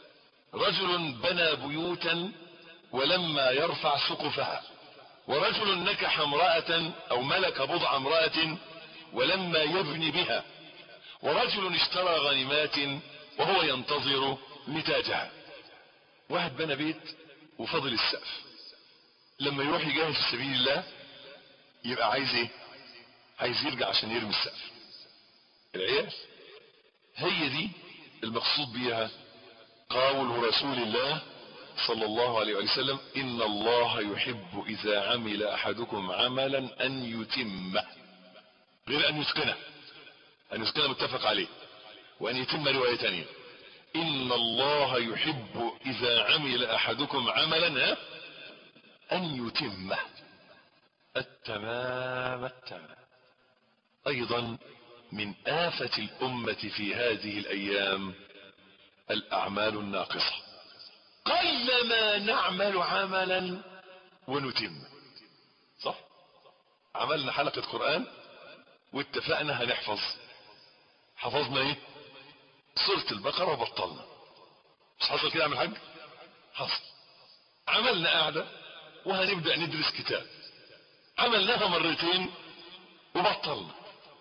رجل بنى بيوتا ولما يرفع سقفها ورجل نكح امرأة او ملك بضع امرأة ولما يبني بها ورجل اشترى غنيمات وهو ينتظر نتاجها واحد بنى بيت وفضل السقف لما يروح يجاهد في سبيل الله يبقى عايز ايه عايز يرجع عشان يرمي السقف العيال هي دي المقصود بيها قول رسول الله صلى الله عليه وسلم ان الله يحب اذا عمل احدكم عملا ان يتمه غير ان يسكنه ان يسكنه متفق عليه وان يتم رواية تانية ان الله يحب اذا عمل احدكم عملا ان يتمه التمام التمام ايضا من آفة الامة في هذه الايام الاعمال الناقصة قلما نعمل عملا ونتم صح عملنا حلقة قرآن واتفقنا هنحفظ حفظنا ايه سورة البقرة وبطلنا مش حصل كده عم الحاج حصل عملنا قاعدة وهنبدأ ندرس كتاب عملناها مرتين وبطلنا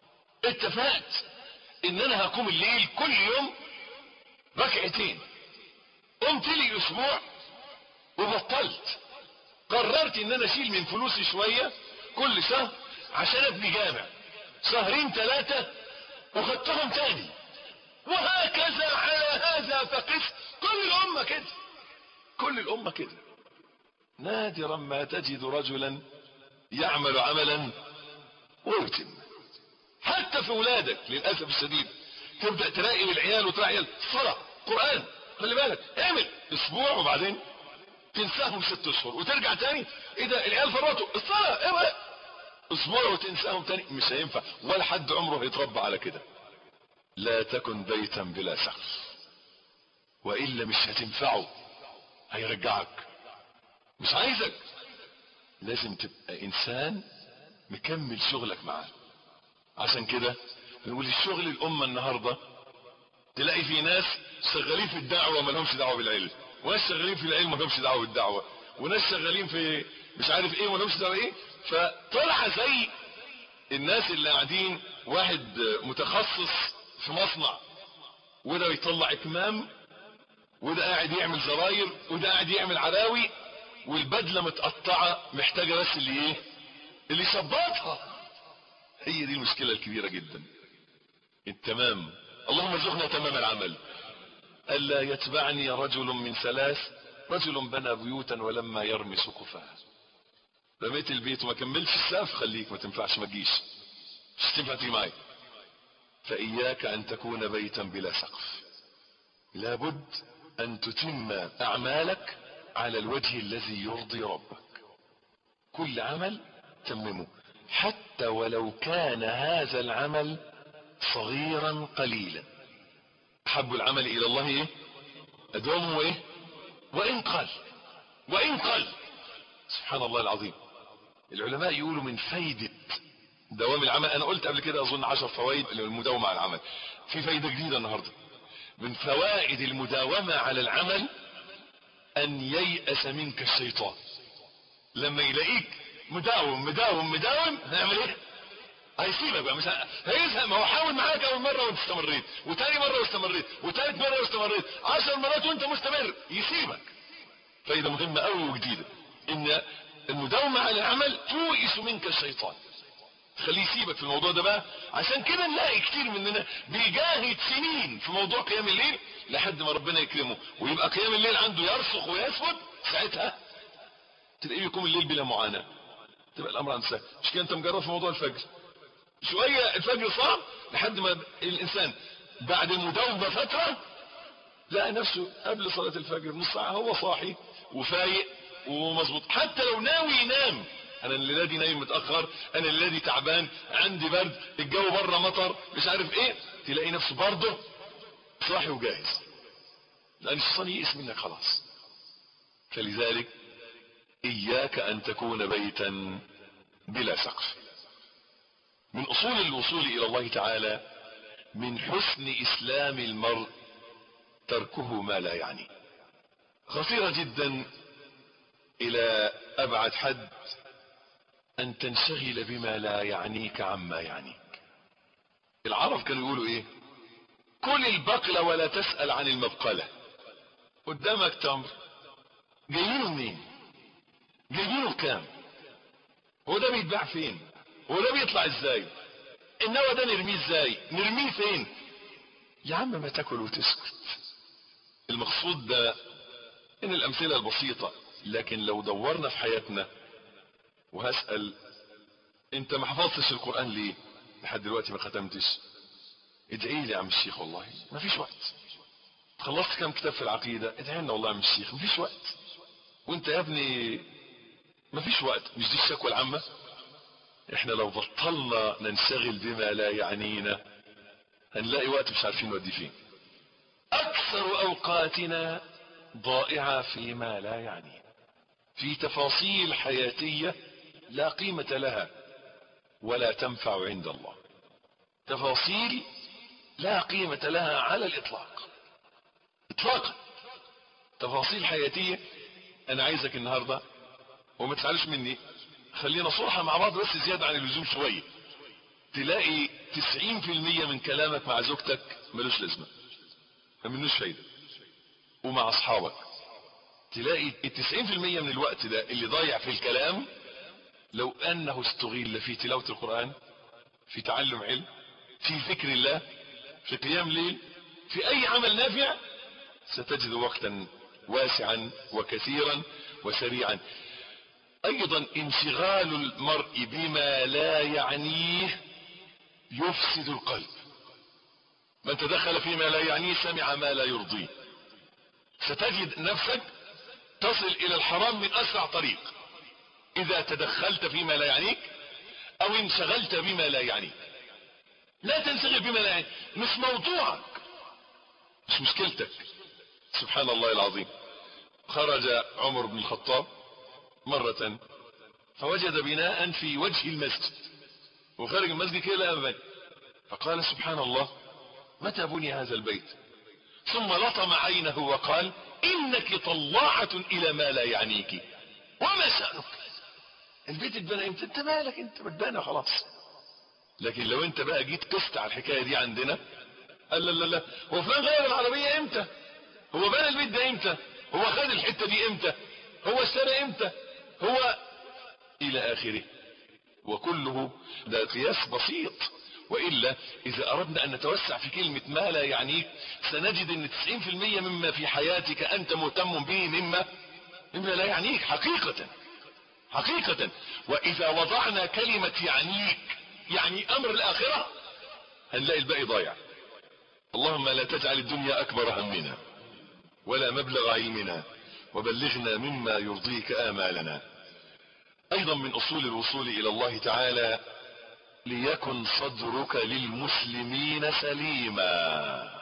اتفقت ان انا هقوم الليل كل يوم ركعتين قمت لي اسبوع وبطلت قررت ان انا اشيل من فلوسي شوية كل شهر عشان ابني جامع شهرين ثلاثة وخدتهم تاني وهكذا على هذا فقس كل الامة كده كل الامة كده نادرا ما تجد رجلا يعمل عملا ويتم حتى في ولادك للأسف الشديد تبدأ تلاقي العيال وتلاقي عيال صلاة قرآن خلي بالك اعمل اسبوع وبعدين تنساهم ست اشهر وترجع تاني ايه ده العيال فرطوا الصلاة ايه بقى اسبوع وتنساهم تاني مش هينفع ولا حد عمره هيتربى على كده لا تكن بيتا بلا سقف والا مش هتنفعه هيرجعك مش عايزك لازم تبقى انسان مكمل شغلك معاه عشان كده بنقول الشغل الامه النهارده تلاقي في ناس شغالين في الدعوه ما لهمش دعوه بالعلم وناس شغالين في العلم ما لهمش دعوه بالدعوه وناس شغالين في مش عارف ايه ما لهمش دعوه ايه فطلع زي الناس اللي قاعدين واحد متخصص في مصنع وده يطلع اكمام وده قاعد يعمل زراير وده قاعد يعمل عراوي والبدله متقطعه محتاجه بس اللي ايه اللي يظبطها هي دي المشكلة الكبيرة جدا التمام اللهم ارزقنا تمام العمل ألا يتبعني رجل من ثلاث رجل بنى بيوتا ولما يرمي سقفها رميت البيت وما كملتش السقف خليك ما تنفعش ما تجيش مش تنفع تيجي معايا فإياك أن تكون بيتا بلا سقف لابد أن تتم أعمالك على الوجه الذي يرضي ربك كل عمل تممه حتى ولو كان هذا العمل صغيرا قليلا أحب العمل إلى الله إيه؟ أدومه إيه؟ وإن قل وإن قل سبحان الله العظيم العلماء يقولوا من فايدة دوام العمل أنا قلت قبل كده أظن عشر فوائد للمداومة على العمل في فايدة جديدة النهاردة من فوائد المداومة على العمل أن ييأس منك الشيطان لما يلاقيك مداوم مداوم مداوم هيعمل ايه هيسيبك بقى مش ه- هيزهق ما هو حاول معاك اول مره وانت استمريت وتاني مره واستمريت وتالت مره واستمريت عشر مرات وانت مستمر يسيبك فايده مهمه قوي وجديده ان المداومه على العمل توئس منك الشيطان خليه يسيبك في الموضوع ده بقى عشان كده نلاقي كتير مننا بيجاهد سنين في موضوع قيام الليل لحد ما ربنا يكرمه ويبقى قيام الليل عنده يرسخ ويثبت ساعتها تلاقيه يقوم الليل بلا معاناة تبقى الامر عن سهل مش كده انت مجرد في موضوع الفجر شوية الفجر صعب لحد ما الانسان بعد المداومة فترة لقى نفسه قبل صلاة الفجر نص ساعة هو صاحي وفايق ومظبوط حتى لو ناوي ينام انا الليله دي نايم متاخر انا الليله دي تعبان عندي برد الجو بره مطر مش عارف ايه تلاقي نفسه برضه صاحي وجاهز لان الشيطان يئس منك خلاص فلذلك اياك ان تكون بيتا بلا سقف من اصول الوصول الى الله تعالى من حسن اسلام المرء تركه ما لا يعنيه خطيرة جدا الى ابعد حد ان تنشغل بما لا يعنيك عما يعنيك العرب كانوا يقولوا ايه كل البقل ولا تسأل عن المبقلة قدامك تمر جايينه منين جايبينه بكام هو ده بيتباع فين هو ده بيطلع ازاي النوى ده نرميه ازاي نرميه فين يا عم ما تاكل وتسكت المقصود ده ان الامثله البسيطه لكن لو دورنا في حياتنا وهسال انت ما حفظتش القران ليه لحد دلوقتي ما ختمتش ادعي لي يا عم الشيخ والله ما فيش وقت خلصت كام كتاب في العقيده ادعي لنا والله يا عم الشيخ ما فيش وقت وانت يا ابني مفيش وقت مش دي الشكوى العامة احنا لو بطلنا ننشغل بما لا يعنينا هنلاقي وقت مش عارفين نودي فين اكثر اوقاتنا ضائعة فيما لا يعنينا في تفاصيل حياتية لا قيمة لها ولا تنفع عند الله تفاصيل لا قيمة لها على الاطلاق اطلاقا تفاصيل حياتية انا عايزك النهاردة وما تزعلش مني خلينا صراحة مع بعض بس زيادة عن اللزوم شوية تلاقي 90% من كلامك مع زوجتك ملوش لازمة ما منوش فايدة ومع اصحابك تلاقي ال 90% من الوقت ده اللي ضايع في الكلام لو انه استغل في تلاوة القرآن في تعلم علم في ذكر الله في قيام ليل في اي عمل نافع ستجد وقتا واسعا وكثيرا وسريعا ايضا انشغال المرء بما لا يعنيه يفسد القلب من تدخل فيما لا يعنيه سمع ما لا يرضيه ستجد نفسك تصل الى الحرام من اسرع طريق اذا تدخلت فيما لا يعنيك او انشغلت بما لا يعنيك لا تنشغل بما لا يعنيك مش موضوعك مش مشكلتك سبحان الله العظيم خرج عمر بن الخطاب مرة فوجد بناء في وجه المسجد وخرج المسجد كده لقى مبني فقال سبحان الله متى بني هذا البيت ثم لطم عينه وقال انك طلاعة الى ما لا يعنيك وما شأنك البيت اتبنى امتى انت مالك انت بتبنى خلاص لكن لو انت بقى جيت قست على الحكاية دي عندنا قال لا لا لا هو فلان غير العربية امتى هو بنى البيت ده امتى هو خد الحتة دي امتى هو اشترى امتى هو الى اخره وكله ده قياس بسيط وإلا إذا أردنا أن نتوسع في كلمة ما لا يعنيك سنجد أن 90% مما في حياتك أنت مهتم به مما مما لا يعنيك حقيقة حقيقة وإذا وضعنا كلمة يعنيك يعني أمر الآخرة هنلاقي الباقي ضايع اللهم لا تجعل الدنيا أكبر همنا ولا مبلغ علمنا وبلغنا مما يرضيك آمالنا أيضا من أصول الوصول إلى الله تعالى ليكن صدرك للمسلمين سليما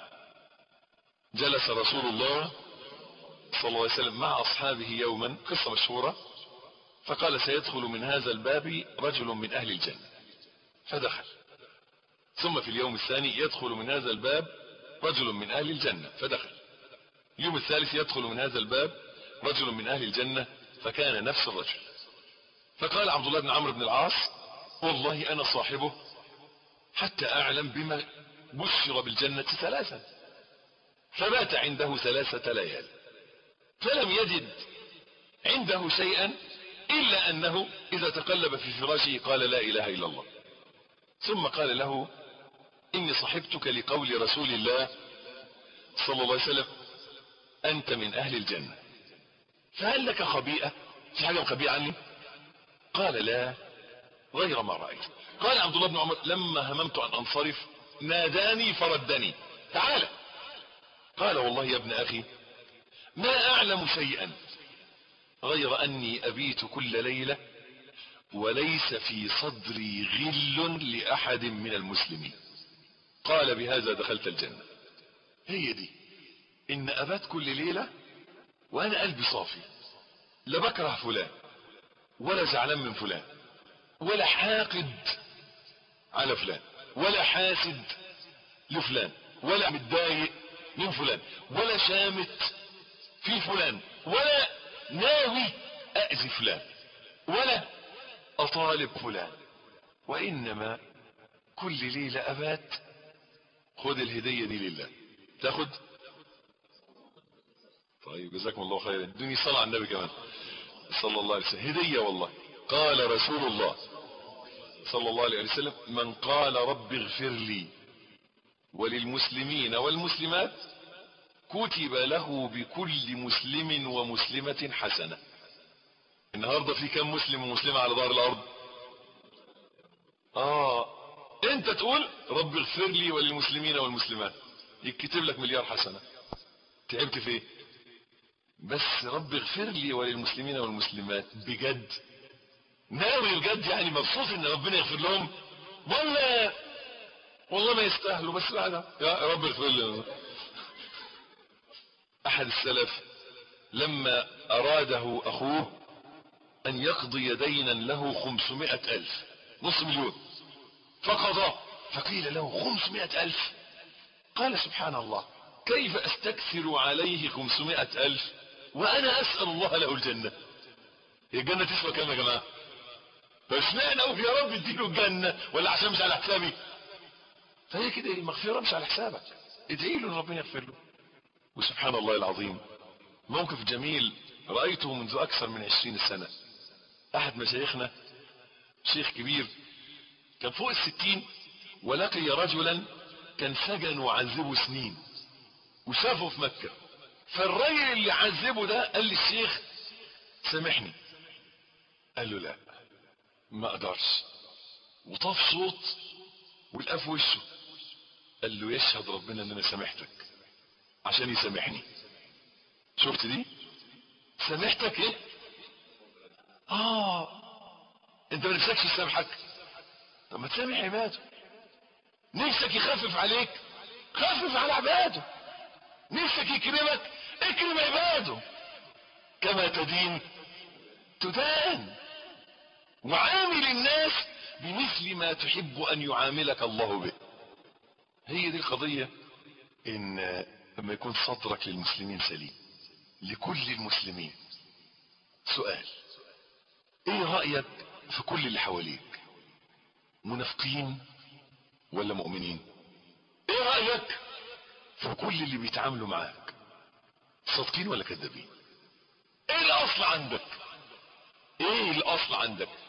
جلس رسول الله صلى الله عليه وسلم مع أصحابه يوما قصة مشهورة فقال سيدخل من هذا الباب رجل من أهل الجنة فدخل ثم في اليوم الثاني يدخل من هذا الباب رجل من أهل الجنة فدخل اليوم الثالث يدخل من هذا الباب رجل من أهل الجنة فكان نفس الرجل فقال عبد الله بن عمرو بن العاص والله أنا صاحبه حتى أعلم بما بشر بالجنة ثلاثا فبات عنده ثلاثة ليال فلم يجد عنده شيئا إلا أنه إذا تقلب في فراشه قال لا إله إلا الله ثم قال له إني صحبتك لقول رسول الله صلى الله عليه وسلم أنت من أهل الجنة فهل لك خبيئة في حاجة خبيئة عني قال لا غير ما رأيت قال عبد الله بن عمر لما هممت أن أنصرف ناداني فردني تعال قال والله يا ابن أخي ما أعلم شيئا غير أني أبيت كل ليلة وليس في صدري غل لأحد من المسلمين قال بهذا دخلت الجنة هي دي إن أبات كل ليلة وأنا قلبي صافي لا بكره فلان ولا زعلان من فلان ولا حاقد على فلان ولا حاسد لفلان ولا متضايق من فلان ولا شامت في فلان ولا ناوي أأذي فلان ولا أطالب فلان وإنما كل ليلة أبات خد الهدية دي لله تاخد طيب جزاكم الله خيرا ادوني صلاة على النبي كمان صلى الله عليه وسلم هدية والله قال رسول الله صلى الله عليه وسلم من قال رب اغفر لي وللمسلمين والمسلمات كتب له بكل مسلم ومسلمة حسنة النهاردة في كم مسلم ومسلمة على ظهر الارض اه انت تقول رب اغفر لي وللمسلمين والمسلمات يكتب لك مليار حسنة تعبت في ايه بس رب اغفر لي وللمسلمين والمسلمات بجد ناوي بجد يعني مبسوط ان ربنا يغفر لهم ولا والله ما يستاهلوا بس بعد يا رب اغفر لي احد السلف لما اراده اخوه ان يقضي دينا له خمسمائة الف نص مليون فقضى فقيل له خمسمائة الف قال سبحان الله كيف استكثر عليه خمسمائة الف وانا اسأل الله له الجنة هي الجنة تسوى كام يا جماعة فاشمعنى اقول يا رب اديله الجنة ولا عشان مش على حسابي فهي كده المغفرة مش على حسابك ادعي له ان ربنا يغفر له وسبحان الله العظيم موقف جميل رأيته منذ اكثر من عشرين سنة احد مشايخنا شيخ كبير كان فوق الستين ولقي رجلا كان سجن وعذبه سنين وشافه في مكة فالراجل اللي عذبه ده قال للشيخ سامحني قال له لا ما اقدرش وطاف صوت ولقى في وشه قال له يشهد ربنا ان انا سامحتك عشان يسامحني شفت دي سامحتك ايه اه انت ما نفسكش يسامحك طب ما تسامح عباده نفسك يخفف عليك خفف على عباده نفسك يكرمك اكرم عباده كما تدين تدان وعامل الناس بمثل ما تحب ان يعاملك الله به هي دي القضية ان لما يكون صدرك للمسلمين سليم لكل المسلمين سؤال ايه رأيك في كل اللي حواليك منافقين ولا مؤمنين ايه رأيك في كل اللي بيتعاملوا معاك صادقين ولا كذابين ايه الاصل عندك ايه الاصل عندك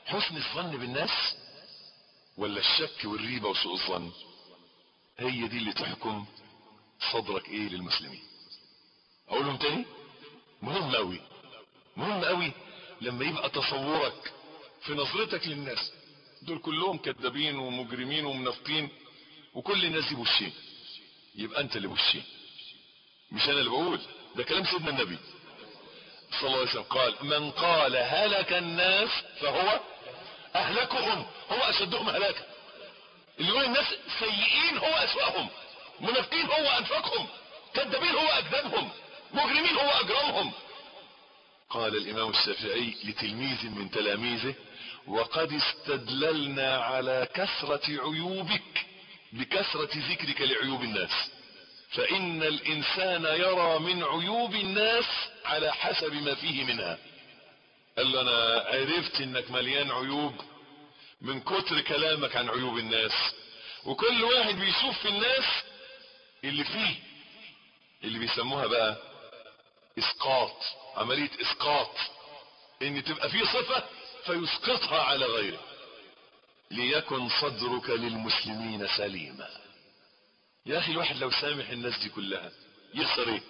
حسن الظن بالناس ولا الشك والريبة وسوء الظن هي دي اللي تحكم صدرك ايه للمسلمين اقولهم تاني مهم قوي مهم قوي لما يبقى تصورك في نظرتك للناس دول كلهم كذابين ومجرمين ومنافقين وكل الناس دي بوشين يبقى انت اللي بوشين مش انا اللي بقول ده كلام سيدنا النبي صلى الله عليه وسلم قال من قال هلك الناس فهو اهلكهم هو اشدهم هلاكا اللي يقول الناس سيئين هو اسوأهم منافقين هو انفقهم كذابين هو اكذبهم مجرمين هو اجرمهم قال الامام الشافعي لتلميذ من تلاميذه وقد استدللنا على كثرة عيوبك بكثرة ذكرك لعيوب الناس فإن الإنسان يرى من عيوب الناس على حسب ما فيه منها قال له أنا عرفت إنك مليان عيوب من كتر كلامك عن عيوب الناس وكل واحد بيشوف في الناس اللي فيه اللي بيسموها بقى اسقاط عملية اسقاط ان تبقى فيه صفة فيسقطها على غيره ليكن صدرك للمسلمين سليما يا اخي الواحد لو سامح الناس دي كلها يخسر ايه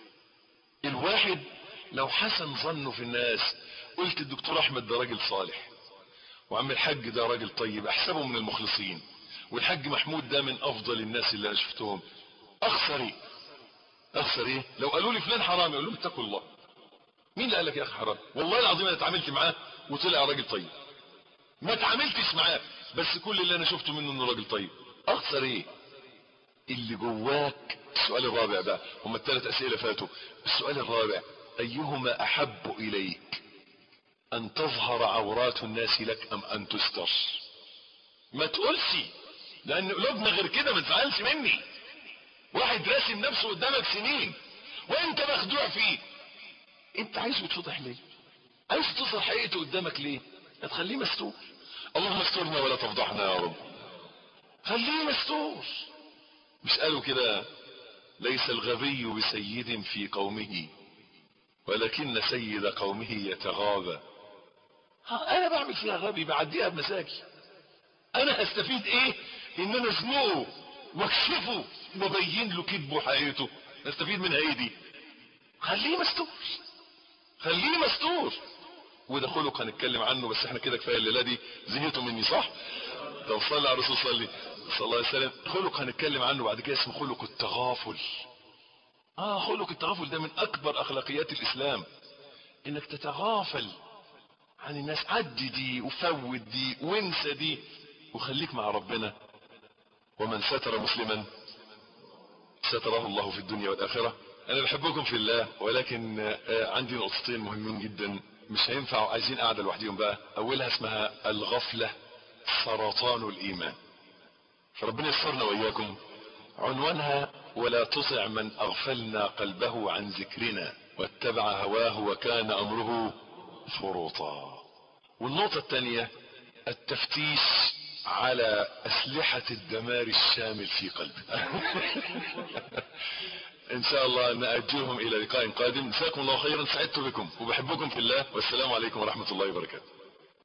الواحد لو حسن ظنه في الناس قلت الدكتور احمد ده راجل صالح وعم الحاج ده راجل طيب احسبه من المخلصين والحاج محمود ده من افضل الناس اللي انا شفتهم اخسر ايه اخسر ايه لو قالوا لي فلان حرامي اقول لهم اتقوا الله مين اللي قال لك يا اخي حرام والله العظيم انا اتعاملت معاه وطلع راجل طيب ما اتعاملتش معاه بس كل اللي انا شفته منه انه راجل طيب اخسر ايه اللي جواك السؤال الرابع بقى هم الثلاث اسئله فاتوا السؤال الرابع ايهما احب اليك ان تظهر عورات الناس لك ام ان تستر ما تقولش لان قلوبنا غير كده ما تزعلش مني واحد راسم نفسه قدامك سنين وانت مخدوع فيه انت عايزه يتفضح ليه عايز تظهر حقيقته قدامك ليه ما تخليه مستور اللهم استرنا ولا تفضحنا يا رب خليه مستور مش قالوا كده ليس الغبي بسيد في قومه ولكن سيد قومه يتغاضى ها انا بعمل فيها غبي بعديها بمزاجي انا هستفيد ايه ان انا ازنقه واكشفه وابين له كذبه وحقيقته نستفيد منها ايه دي خليه مستور خليه مستور وده خلق هنتكلم عنه بس احنا كده كفايه الليله دي زهقتوا مني صح طب صلي على الرسول صلي صلى الله عليه وسلم خلق هنتكلم عنه بعد كده اسمه خلق التغافل اه خلق التغافل ده من اكبر اخلاقيات الاسلام انك تتغافل عن الناس عدي دي وفوت دي وانسى دي وخليك مع ربنا ومن ستر مسلما ستره الله في الدنيا والاخره انا بحبكم في الله ولكن آه، عندي نقطتين مهمين جدا مش هينفع عايزين قاعده لوحديهم بقى اولها اسمها الغفله سرطان الايمان فربنا يسرنا واياكم عنوانها ولا تطع من اغفلنا قلبه عن ذكرنا واتبع هواه وكان امره فرطا والنقطة الثانية التفتيش على اسلحة الدمار الشامل في قلبه ان شاء الله نأجلهم الى لقاء قادم جزاكم الله خيرا سعدت بكم وبحبكم في الله والسلام عليكم ورحمة الله وبركاته